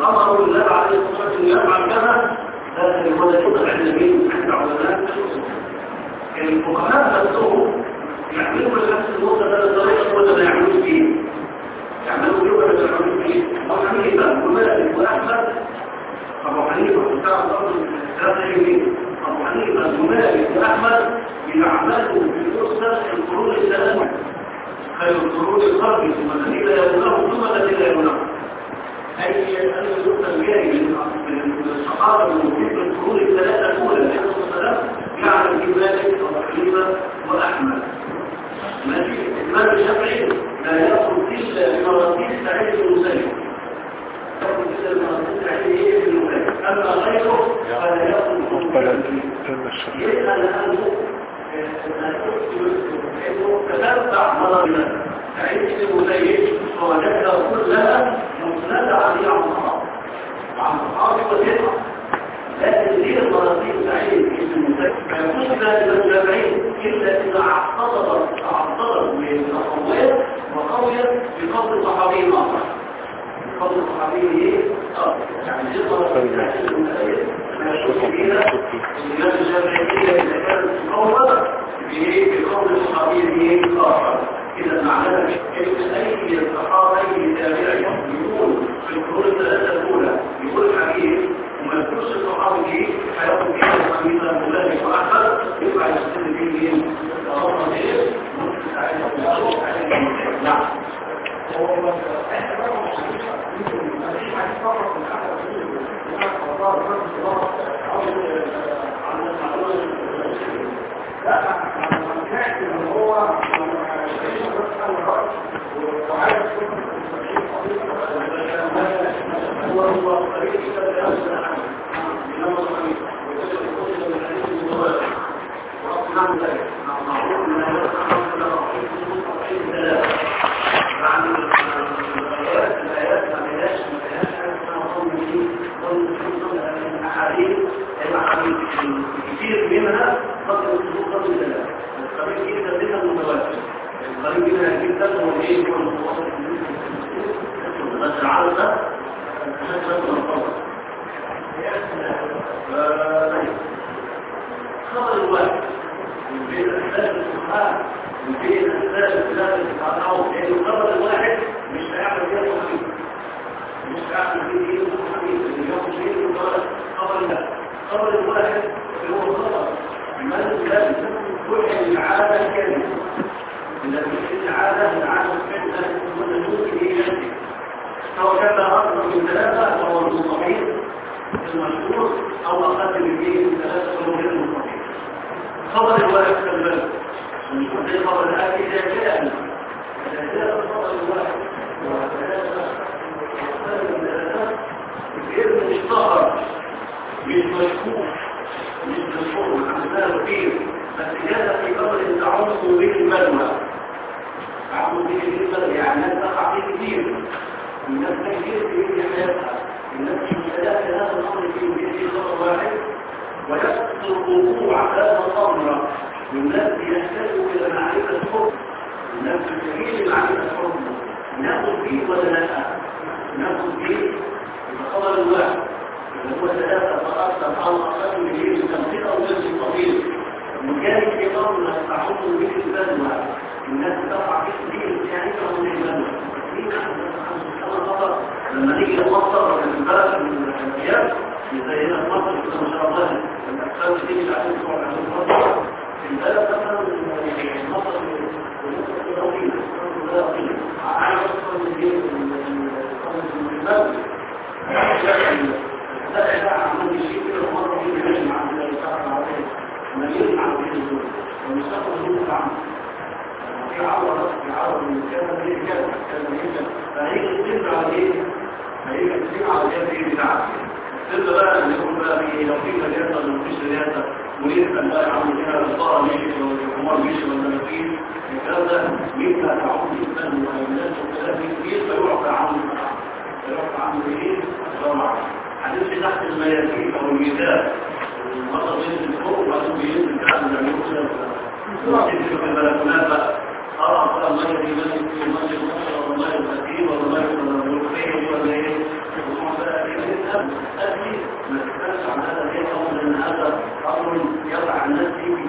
امروا الله عليه الصلاه والسلام يفعل كذا لكن هو لا يوضع عند مين عند علماء الفقهاء نفسهم يعملوا بنفس النقطه ده الطريقه ولا ما يعملوش فيه يعملوا فيه ولا ما يعملوش فيه ابو حنيفه ومالك واحمد ابو حنيفه وكان برضه ثلاثه يمين ابو حنيفه ومالك واحمد يعملوا في نص القرون الثلاثه خير القرون القرن ثم الذين يلونهم ثم الذين يلونهم أي أن النقطة الجاري من الصحابة من القرون الثلاثة الأولى عليه الصلاة والسلام يعلم في مالك وحنيفة وأحمد ماشي الإمام الشافعي لا يأخذ إلا بمراتب سعيد بن مسيب يأخذ إلا بمراتب سعيد بن مسيب أما غيره فلا يأخذ مقبلة سن الشرق يسأل عنه تتبع مرضنا سعيد بن مسيب ووجدها كلها مسندة عليه عن الصحابة عن الصحابة وتسعة لكن هي المراتب سعيد بن مسيب فيكون ذلك الجمعين إلا إذا اعتضرت اعتضرت من الأقوال وقويت بقول الصحابي الآخر قول الصحابي ايه؟ اه يعني دي المراتب سعيد بن مسيب الإمام الشافعي إذا كانت مقومة بقول الصحابي به آخر إذا معناه أن أي الصحابة أي تابع يقول في القرون الثلاثة الأولى يقول الحديث وما يذكرش الصحابي به حياته كده حميدة مولاني وأحمد يبقى يستند به الصحابة به نعم كثير منها قد يكون قد ثلاثة القريب جدا منها المتوسط القريب منها جدا هو الايه هو المتوسط بس العدد ده خمسة من الفضل خبر الواحد من بين أسباب الفقهاء من بين أسباب خلاف الفقهاء لأن الخبر الواحد مش هيعمل فيها الحديث مش هيعمل فيه الحديث اللي ياخد شيء خبر الله خبر الواحد هو خبر من لم تكن العادة الكلمة التي العادة العادة الكلمة والنجوم هي نفسه سواء كان أكثر من ثلاثة فهو المصحيح المشهور أو أقل من اثنين من ثلاثة فهو غير المصحيح خبر الواحد كالبلد ونشوف زي خبر الآتي إذا جاء إذا جاء خبر الواحد وثلاثة وثلاثة من ثلاثة بإذن اشتهر مش مشكوك مش مشهور عندنا كثير بس جاء في قبر تعم به الملوى تعم به الملوى يعني الناس تقع فيه كثير الناس كثير في حياتها الناس مشكلات هذا الامر في مثل خبر واحد ويحصل الوقوع هذا الامر الناس يحتاجوا الى معرفه الحكم الناس تحتاج معرفه الحكم ناخذ فيه ولا لا ناخذ فيه خبر الواحد هو ثلاثة فأكثر أو أقل من جيل التنطيق أو جلس الطويل وكان في قول تعود به البلوى الناس تقع في كثير يعني من البلوى لما نيجي نمطر في البلد من الأيام زي هنا في مصر كده ما شاء الله الأقسام تيجي عشان تروح عشان مصر في البلد مثلا مصر طويلة عايز أصلا من جيل من البلد لا لا عمل شيء كده مرة في الهجم عن الله تعالى عليه ما يجمع بين الدول ومستقبل هو العمل في عرض في عرض من كذا من كذا كذا من كذا فهيجي تسمع على ايه؟ هيجي تسمع على ايه بتاعك تبدا بقى ان يكون بقى في لو في مجال ولا مفيش رياضه ويسال بقى عم كده الصاره ماشي ولا الحمار ماشي ولا ما فيش الكلام ده مين هتعود جدا وهيناس وكلام كتير فيروح عامل يروح عامل ايه؟ طبعا هتمشي تحت الميادين او الميزان المرض بينزل فوق وبعدين بينزل تحت الميادين تنزل في البلكونات بقى اه بقى الميه دي ماشي في ميه مصر ولا ميه مسكين ولا ميه ولا ملوخيه ولا ايه وتروح بقى كده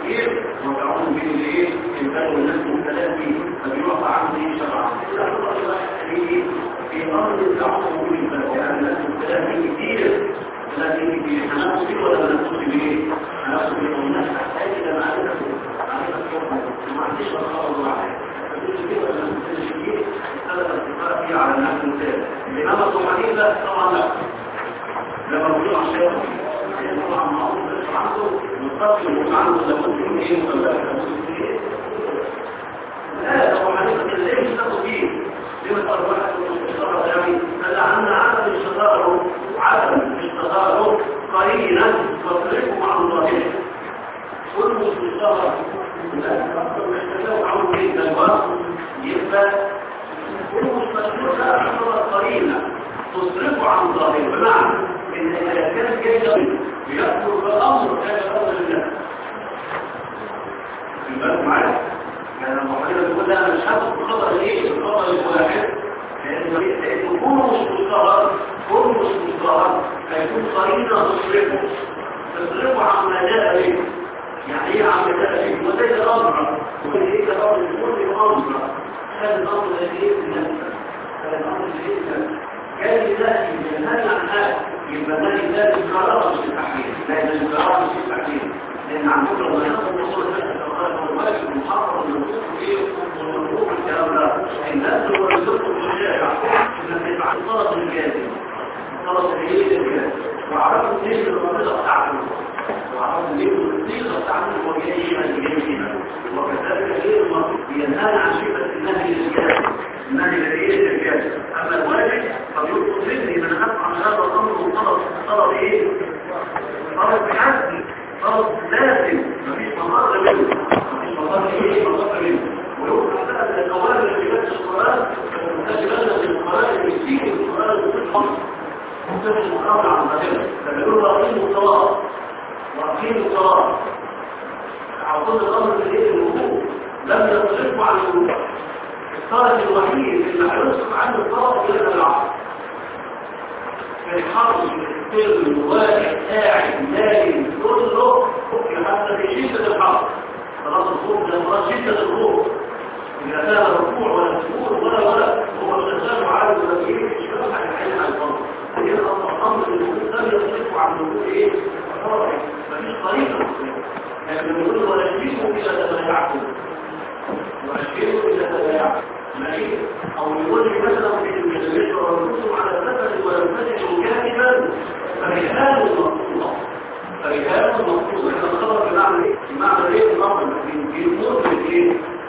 كتير وتعود به الايه الانسان والناس مختلف فيه فبيقع عنه ايه شرعا في في امر التعود به يعني الناس مختلف فيه كتير لكن في هنقص فيه ولا نقص فيه هنقص فيه والناس تحتاج الى معرفه معرفه حكمه ما عنديش خبر واحد فكل كده لما نقص فيه ثلاث اتفاق فيه على الناس المثال انما الطمأنينة لا طبعا لا لما بيقول عشان طبعا ما هو عنده مستقبل وعنده عنده لابد من ايه مكلف لا طبعا هنبقى ليه مش تاخد فيه ليه ما واحد الشطاره يعني قال عندنا عدم الشطاره عدم الشطاره قرينا تصرفه مع الظاهر كل الشطاره لا عاوز جدا يبقى كل مستشفى لا قرينا تصرفه عن ظاهر بمعنى ان اذا كان جيدا بيأمر بالامر كان الامر لله البلد معايا يعني المحاضرة تقول لا مش هاخد الخطر الايه الخطر الواحد لان كونه مش مستغر كونه مش مستغر هيكون قرينة تصرفه تصرفه عن ما جاء به يعني ايه عن ما جاء به وده الامر وايه ده امر كل امر هذا الامر الذي يمكن هذا الامر الذي يمكن كان لله ينهى عن هذا يبقى ده لله الكرامه مش التحليل لان الكرامه مش التحليل لان عن فكره ما ياخد وصول الواجب المحرم من الوصول ايه والمطلوب الكلام ده الناس هو اللي بيدخل في الشارع انك يبقى عن طرف الجاذب طرف الايه الجاذب وعرفوا ليه المنطقه بتاعته وعرفوا ليه المنطقه بتاعته هو جاي هنا جاي هنا وكذلك ايه ينهى عن شبه النهي للجاذب النهي للايه للجاذب اما الواجب فبيطلب مني من افعل هذا الامر وطلب طلب ايه طلب بحسبي طلب لازم مفيش مقر منه مفيش مقر ايه مقر منه ويوقع بقى من الاوامر اللي جت القران تجد ان القران اللي فيه القران وفي الحق ممكن المقام عن ذلك فبيقولوا واقيموا الصلاه واقيموا الصلاه عقود الامر اللي الوجود لم يصرفوا عن الوجود الطرف الوحيد اللي هيصرف عنه الطرف الى العصر في الحرب السر واحد قاعد نايم كله حتى في شدة الحرب خلاص الخوف ده مرات شدة الخوف إذا كان ركوع ولا سكون ولا ولا هو شغال عالي ولا بيجي مش كده حاجة حاجة على الفرض هي الأمر الإنسان يصرف عن وجود إيه؟ مفيش طريقة لكن يقول ولا يجيبه إلى تبايعكم وأشكره إلى تبايعكم ماشي او يقول لي مثلا في المجلس والرسوم على النفس وينفتح كاملا فرهان المقصود فرهان المقصود احنا الخبر بمعنى ايه؟ بمعنى ايه الامر بيموت بالايه؟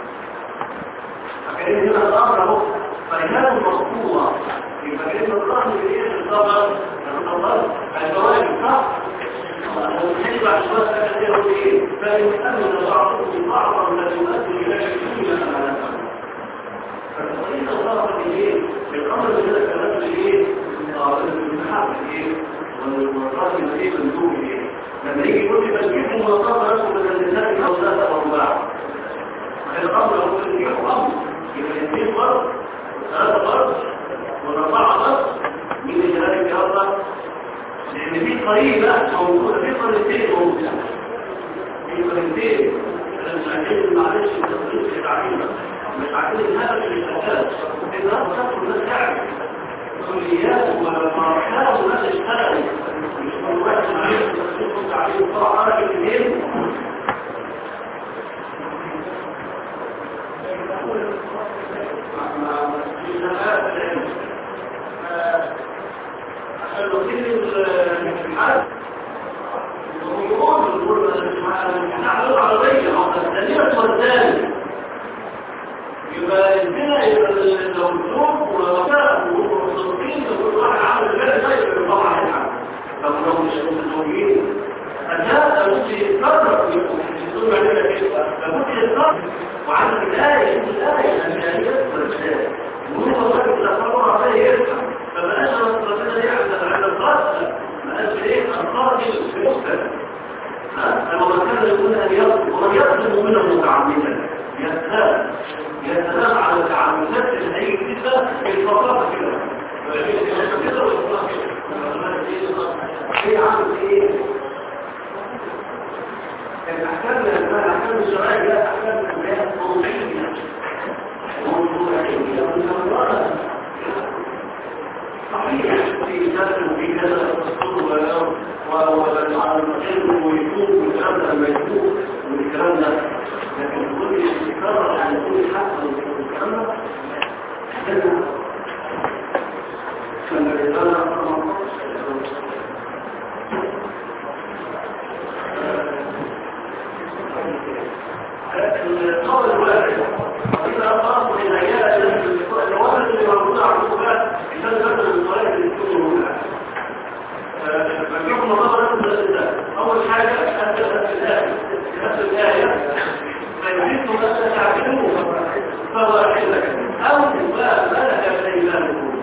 فكان هنا الامر اهو فرهان المقصود يبقى كان الرهن بالايه الخبر الخبر الجواب صح؟ ونحب على شوية كان يقول ايه؟ فيؤمن بعضكم بعضا لا يؤدي الى شيء من فالطريقة الضغط الايه الامر اللي هنا كلام الايه المحاق الايه والمرات الايه مندوب الايه لما يجي يقول لي تنجيح منظمة لكم من النساء او ذات ورباع الامر هو تنجيح امر يبقى الاثنين فرد ثلاثة فرد والاربعة فرد مين اللي ذلك يلا لان في طريقة موجودة في طريقتين موجودة في طريقتين انا مش عايزين معلش التطبيق في التعليم مش عارفين هذا الاساس ان اصلا الناس تعرف كليات ومراحل والناس اشتغلوا مش كل واحد معين يكون تعليم طلع على الاثنين عشان نصير الحد ويقول يقول نحن العربية الثانية والثاني يبقى البناء لو الزوج ووفاء والمصدقين وكل واحد عامل البناء ده يبقى طبعا الحمد طب لو مش متزوجين فده لابد يتكرر يقول علينا كده لابد يتكرر وعندك الآية يقول الآية الآية والإسلام وهو الراجل ده طبعا عليه يرجع فبقاش ربنا يعمل على القصد ما قالش ايه القاضي في المستقبل لما كان يقول ان يطلب ومن يطلب منه متعمدا يستاذ يتنام على التعاملات اللي هي كده الفقرات كده كده والفقرات كده ايه عامل ايه الاحكام اللي احكام الشرائع لا احكام الحياه موضوعيه موضوعيه ومنظره صحيح في كذا وفي كذا الدستور والعلم ويتوب والكلام ده لما يتوب والكلام ده لكن كل يتكرر عن كل حق والكلام ده كذا كما الرسالة القول الواحد إذا أصاب من عيالة الوالد اللي موجودة على الكوبات كان مثلا الطريق اللي تكون هنا فالحكم نظرا أول حاجة أنت في نفس الآية فيجب أن تعبدوه فهو أحلك أو ما ملك الأيمان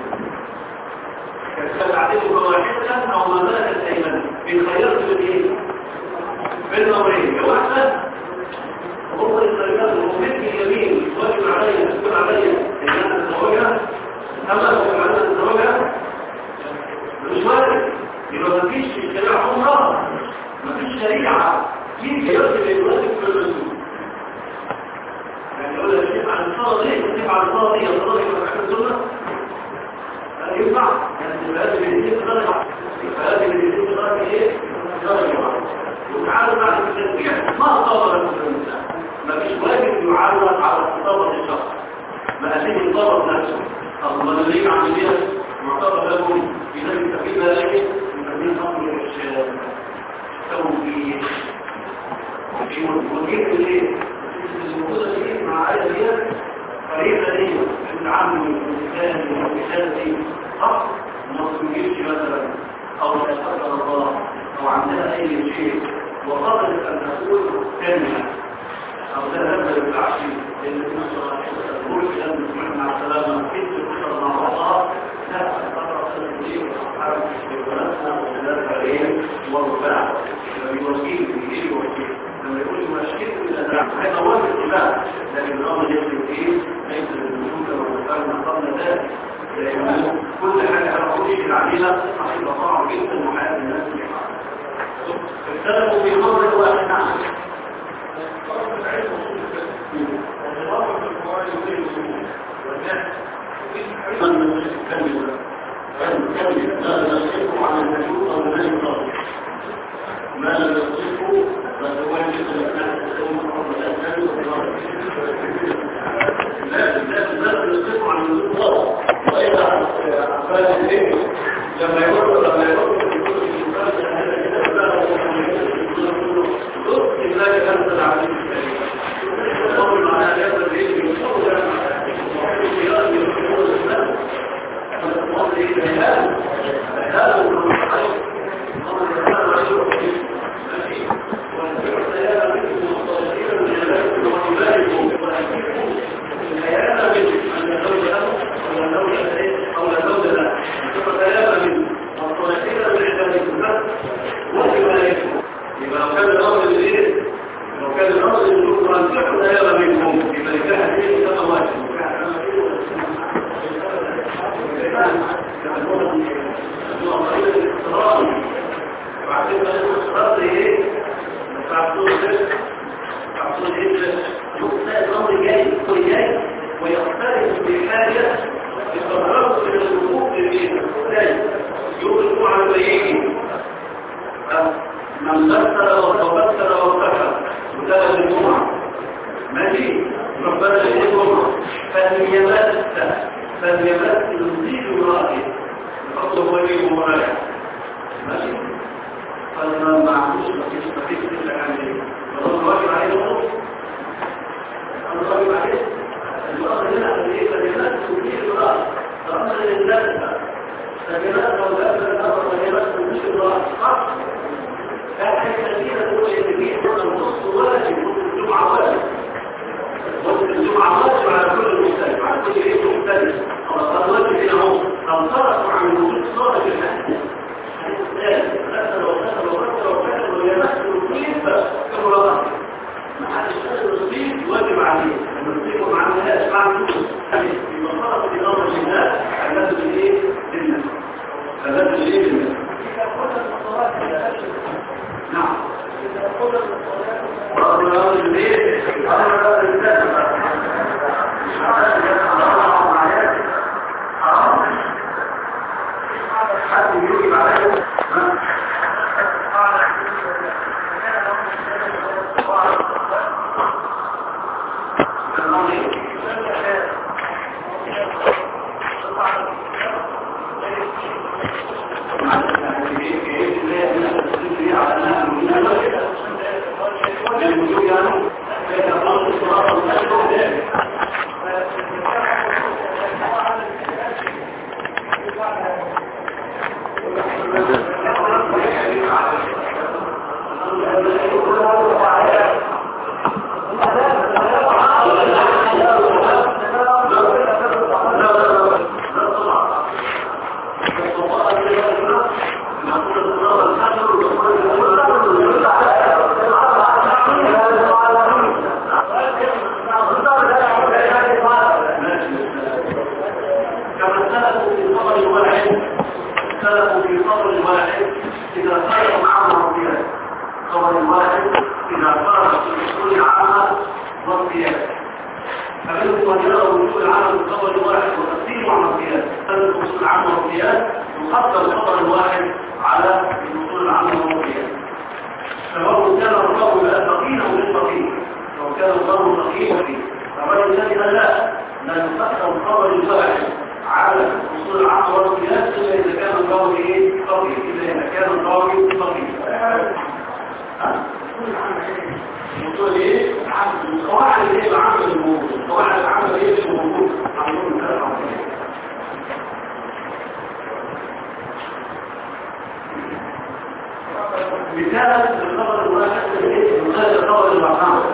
كتبعته واحدة أو ما ملك الأيمان من خيرت بالإيه؟ بالأمرين واحدة هو الطريقات ومثل اليمين واجب علي تكون علي ان انا اتزوجها اما لو انا اتزوجها مش واجب يبقى مفيش شريعه عمرها مفيش شريعه يجي يرسل الواجب في الرسول يعني يقول لك شيخ عن الصلاه دي كيف عن الصلاه دي الصلاه دي كما كانت السنه هل ينفع؟ يعني هذه بيديك درجه هذه بيديك درجه ايه؟ درجه واحده وتعالوا بعد التنبيه ما طلب الانسان ما فيش واجب يعرض على خطابة الشخص ما أسيب الطلب نفسه أصلا اللي عملية معتبر لهم في ذلك التفكير لكن يمكن أمر توفيق في وكيف الليل الموجودة دي مع عائلة فريقة دي العام والإنسان والإنسان حق وما تنجيش مثلا أو لا يتقدر الله أو عندها أي شيء وقبلت أن تقول كلمة أو ده لما يبقعش اللي في نصر الروح لما نسمع مع السلامة كنت بشر مع الله لا أتطرق الدين وأصحاب ونفسنا وثلاث عليه والرفاع ويوكيل بإيه وكيل لما يقول مشكلة من الأدراع هذا هو الاتباع لكن الأمر يجب فيه ليس للوجود كما ذكرنا قبل ذلك لأنه كل حاجة أنا أقول شيء عليها صحيح صعب جدا وحياة الناس اختلفوا في مرة واحد نعم ما لم يصفه فتواجد لازم لازم لازم يصفه عن الله وإذا عفاد الذكر لما يقول لما يقول لذلك أنت العزيز الكريم معنى هذا العلم يبقى لو كان الأمر الايه لو كان الأمر اللي أن تحكم أيام منهم يبقى نكاح ايه كما واجب وبعدين بقى الاصرار ايه تعطون ده تعطون ايه يقول الأمر جاي وجاي ويختلف بحاجة يتطرق إلى الوقوف للبيت يوقف على بيته من بسر وبسر وبسر وتلد الجمعة ماشي ربنا يقول الجمعة فليمس فليمس يزيد رأيه يحطه وليه ومرايح ماشي فلما ما عندوش مفيش مفيش كده عن ايه فالله واجب عليه الخوف الله واجب عليه الأمر هنا ايه فليمس يزيد رأيه الأمر لله فليمس وبسر الأمر فليمس يزيد رأيه صح كان كثيرا هو يتبين أن النص واجب الجمعة واجب وقت الجمعة واجب على كل المختلف على كل شيء مختلف الله واجب هنا هو انطلقوا عن وجود صالح الحديث غسل وغسل وغسل وغسل ويمثل كيف كمرات ما حدش قادر يصيب واجب عليه لما تصيبه ما عملهاش ما عملوش يبقى طلب في امر الله الذي ايه لله الذي ايه لله نعم كما سلكوا في خبر واحد سلكوا في خبر واحد إذا خلقوا عامة وقياس خبر واحد إذا خرج في أصول عامة وقياس فمنهم من يرى وجود العالم في خبر واحد وتقديم على القياس سلكوا أصول عامة وقياس يقدم خبر واحد على الأصول العامة والقياس سواء كان الرجل ثقيل او غير ثقيل لو كان الرجل ثقيل فيه فالرجل الذي قال لا لا يقدم خبر الواحد على الاصول العامه والقياس الا اذا كان الراوي ايه ثقيل الا اذا كان الراوي ثقيل ها؟ وتقول ايه القواعد اللي هي العامه الموجود القواعد العامه اللي هي الموجود عندهم ثلاث مثال الخبر الواحد مثال الخبر الواحد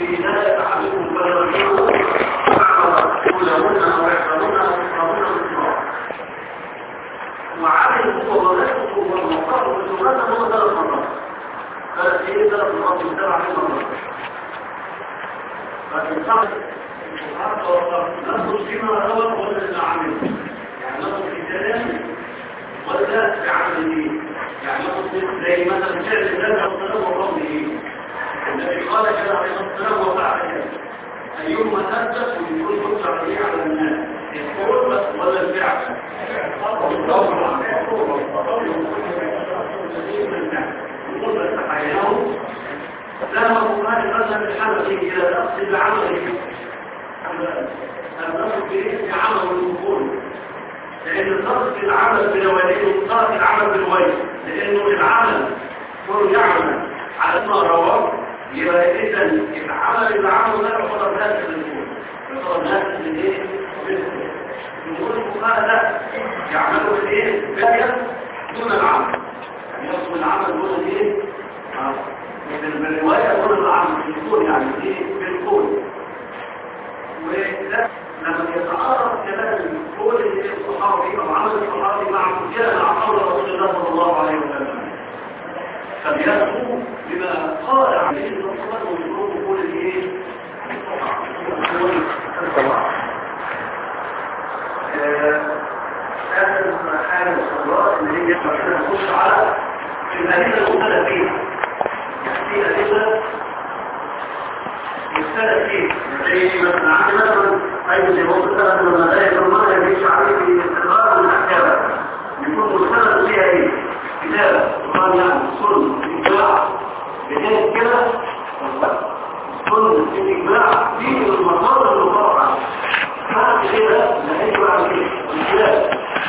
في ذلك أحدكم فليرجعوا بعض أولهن أو يحفظن أو يحفظن بالصراط وعمل هو ولده والمقر والسنة هو ثلاث مرات ثلاث ايه ثلاث مرات يتبع عليه مرات لكن صعب نفس فيما روى ولا اللي عمله يعني نفس في كلامه ولا في عمله يعني نفس زي مثلا فعل الله والسلام وقوله الذي قال كده عليه الصلاه وفعل كده ايهما اثبت ويكون حجه عليه على الناس القول ولا الفعل لا مقال مثلا الحمل إلى تقصد عمله النصر في عمل الوصول لأن النصر في العمل بنواليه وصار في العمل بالوالي لأنه العمل كل يعمل على ما رواه يبقى إذا العمل اللي عمله ده يعتبر ناس للوصول يعتبر ناس للإيه؟ نقول الفقهاء لا يعملوا بالايه باليد دون العمل يعني يصل العمل دون الايه بالروايه دون العمل بالقول يعني ايه بالقول وده لما يتعارض كلام القول اللي الصحابي او عمل الصحابي مع كان عقول رسول الله صلى الله عليه وسلم فبيدخل بما قال عليه الصلاه والسلام ويقول قول الايه هذا حالة الصلاة اللي هي مثلا نخش على الأدلة المختلف فيها يعني في أدلة مختلف فيها زي مثلا عندي مثلا أيضا زي ما قلت لك من المدارس المرة يجيش عليه في استقرار من الأحكام يكون مختلف فيها إيه؟ كتاب قال يعني سنة إجماع بداية كده سنة الإجماع دي من المصادر المطلقة بعد كده نهيج بعد كده الخلاف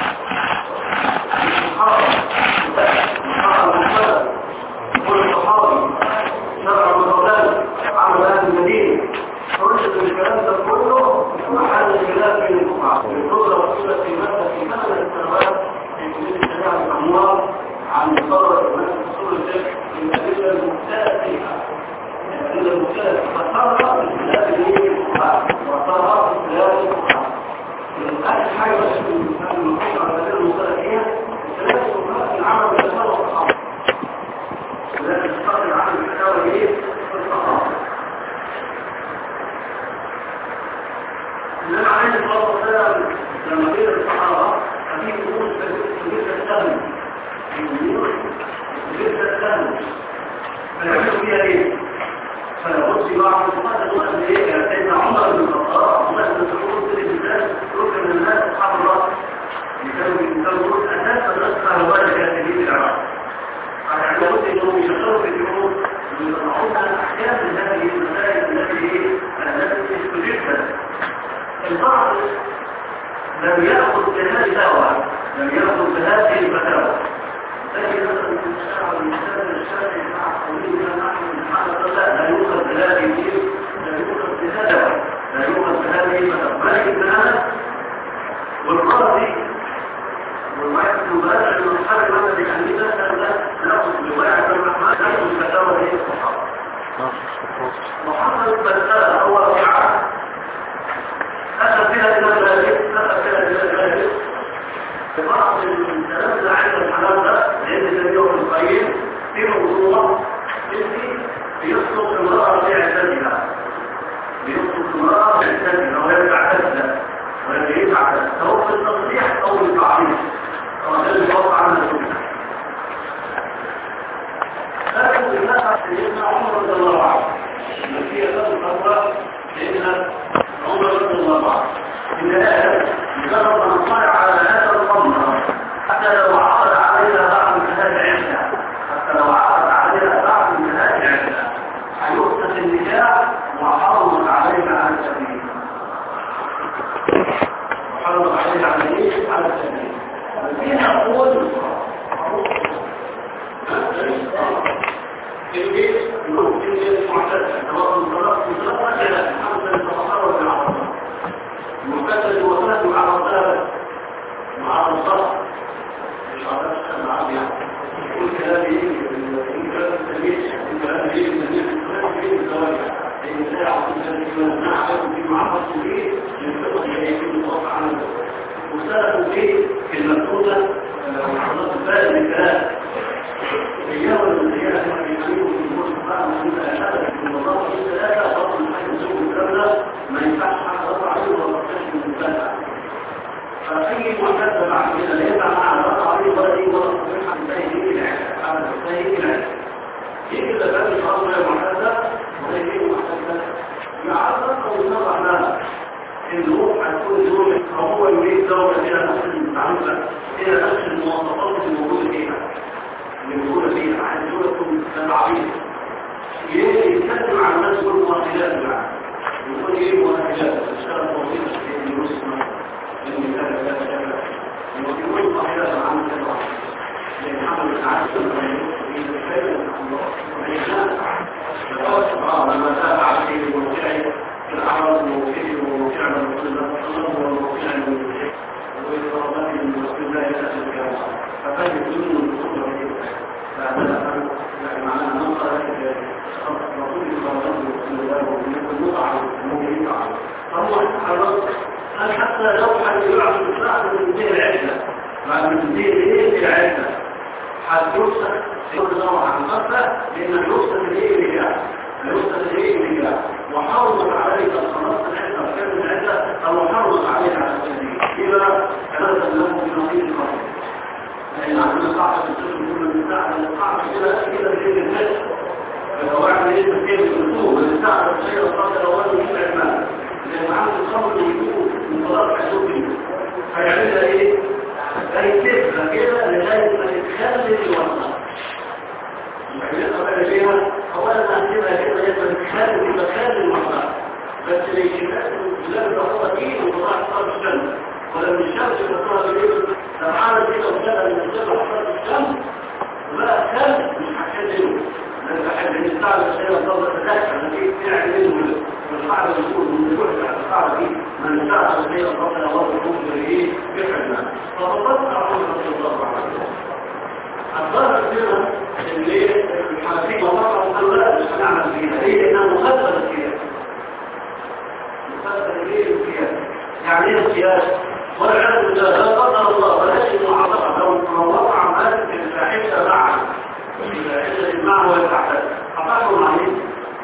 الصحابة الصحابة المحمد كل الصحابي شرع المصدر عمل أهل المدينة فرشد الكلام ده كله محل الخلاف بين الفقهاء النظرة وصولة في مادة في مثل السنوات في كلية الشريعة الأموال عن مصدر أصول الفقه الأدلة المختلفة فيها الأدلة المختلفة فصارت بالخلاف بين الفقهاء وصارت بالخلاف الفقهاء آخر حاجة بس من المحيط على الأدلة المختلفة فيها الثلاثة الفقهاء العمل بالأسفل والصحابة ولكن الفقه العمل بالأسفل إيه؟ الصحابة إنما عليه الصلاة والسلام لما قيل الصحابة ففي أمور تجد السهم في أمور تجد السهم فيعملوا فيها إيه؟ فيبص بعض الصحابة تقول إيه؟ سيدنا عمر بن الخطاب عمر بن مسعود سيد الناس ركن من الناس أصحاب الله يسوي يسوي أساس الرزق على ذلك الكاتبين العراق فيعتقد أنهم يشتغلوا في الأمور ويطلعون الأحكام من هذه المسائل التي التي استجدت البعض لم يأخذ بهذه الفتاوى لم يأخذ بهذه الفتاوى لكن مثلا في الشعب المثال الشافعي مع قولنا نحن سبحانه لا لا يؤخذ بهذه لا يؤخذ بهذا لا يؤخذ بهذه الفتاوى ولكن بهذا والقاضي والواحد المبادر من اصحاب المذهب الحنيفه لا ناخذ بواحد الرحمن ناخذ فتاوى هي الصحابه وحصلت مساله هو في عهد أخذ فيها إلى ذلك أخذ فيها إلى ذلك بعض الكلام عند الحلال ده لأن النبي ابن القيم في موضوع إني بيصدق امرأة في عدتها بيصدق امرأة في عدتها وهي تعتدها وهي يتعتد سواء في التصريح أو التعريف كما كان يوقع عنها السنة لكن بالنسبة سيدنا عمر رضي الله عنه التي يزال الفتوى لأن عمر رضي الله عنه إن هذا مجرد أن نطلع على هذا الأمر حتى لو عرض علينا بعض الناس عندنا حتى لو عرض علينا بعض الناس عندنا هيؤسس النكاح وحرمت علينا على السبيل وحرمت علينا على ايه؟ على السبيل فيها قوة البيت ممكن المعتدة سواء الطلاق في الطلاق كذا حتى التصرف بالعرض المعتدة الوفاة مع الرسالة مع الصلاة مش عارف مع يعني كل كلام يجي كلام التلميذ كلام يجي من الزواج اختلفوا في في المكتوبة وحضرات البلد من الكلام هي والمسيحة كما يقولوا في الجمهور سبحانه وتعالى أشهد في المضاف في ثلاثة فضل الحاجة زوج الكاملة ما ينفعش حتى رفع عليه ولا تقتش من المسلسة فأي محدثة بعد كده لا ينفع مع رفع عليه ولا دي ولا تقتش عن ازاي يجي العيش عن ازاي يجي العيش يجي لباب الخاص غير محدثة ولا يجي محدثة يعرف أو ينظر لها الروح هتكون زوجة هو يريد زوجة إلى نفس المتعاملة إلى نفس المواصفات الموجودة فيها اللي موجودة فيها عايز زوجة تكون سبعين يتكلم عن الناس والمواصلات معه يقول ايه مواصلات اشتغل توصيل في الدروس من كذا كذا كذا يقول مواصلات عن كذا لأن حمل العادة يتكلم عن الله لما تابع عليه الموقعي في العرض الموقعي وموقع من رسول الله صلى الله عليه وسلم وموقع من الموقع وإضرابات من رسول الله يسأل الكلام فكان يكون من الخطوة فهذا يعني معناه ننقل رسول الله صلى الله عليه وسلم والمطعم الموقع فهو يتحرك هل حتى لو حد يعرف الإسلام من دين العزة مع من دين ايه العزة هتوسخ يقول نوع عن قصة لأن يوسخ الايه الرجاع يوسخ الايه الرجاع وحرمت عليك الصلاة العزة وكان العزة أو حرمت عليك على السبيل إذا كانت له في نظير القصة لأن عندنا قاعدة في السلم كل من ساعة القاعدة كده كده في الناس فواحد يجب كيف الرسول من ساعة الشيء الصلاة الأول من الإعمال لأن عند الخمر يكون من صلاة حسوبي فيعملها إيه؟ هيسيبها كده لغاية ما تتخلل الوصف يعملها بقى فيها أولا هتسيبها كده لغاية ما تتخلل المكان الوصف بس الاشتباك لا بتحطها فيه وطلع حصار الشمس ولما الشمس بتحطها بالليل لو عمل كده وكده من الصبح حصار الشمس وبقى الثلج مش هتحدده لأن بحب نستعمل الشيء الضوء تتذكر نتيجة تعمل منه والقاعدة بتقول من الوحدة على القاعدة دي من استعمل الشيء الضوء لو يكون في ايه بحبنا فبطلت أعوذ الله عليه وسلم الظاهر كده اللي الحنفية ومرة وقالوا لا مش هنعمل فيها ليه؟ لأنها مخالفة للقياس مخالفة ليه القياس يعني ايه القياس؟ والعياذ بالله لا قدر الله بلاش المعاصرة لو وقع مالك الفاحشة معه الفاحشة معه ويتحدث أقروا مع مين؟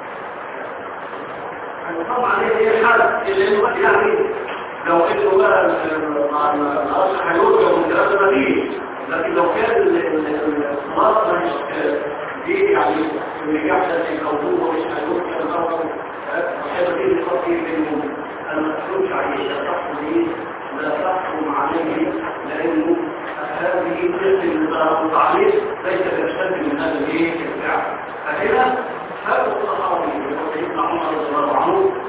طبعا هي حالة اللي هو يعني لو انه بقى الأرض هيوجه من كلام ما فيه لكن لو كان الصلاة مش دي يعني النجاح ده يكونوه مش هيوجه الأرض وحيث دي لخطي بينهم أنا ما تحكمش عليه لا تحكم ليه لا تحكم عليه لأنه هذه مثل التعليق ليس يشتد من هذا الايه الفعل فهنا هذا الصحابي سيدنا عمر رضي الله عنه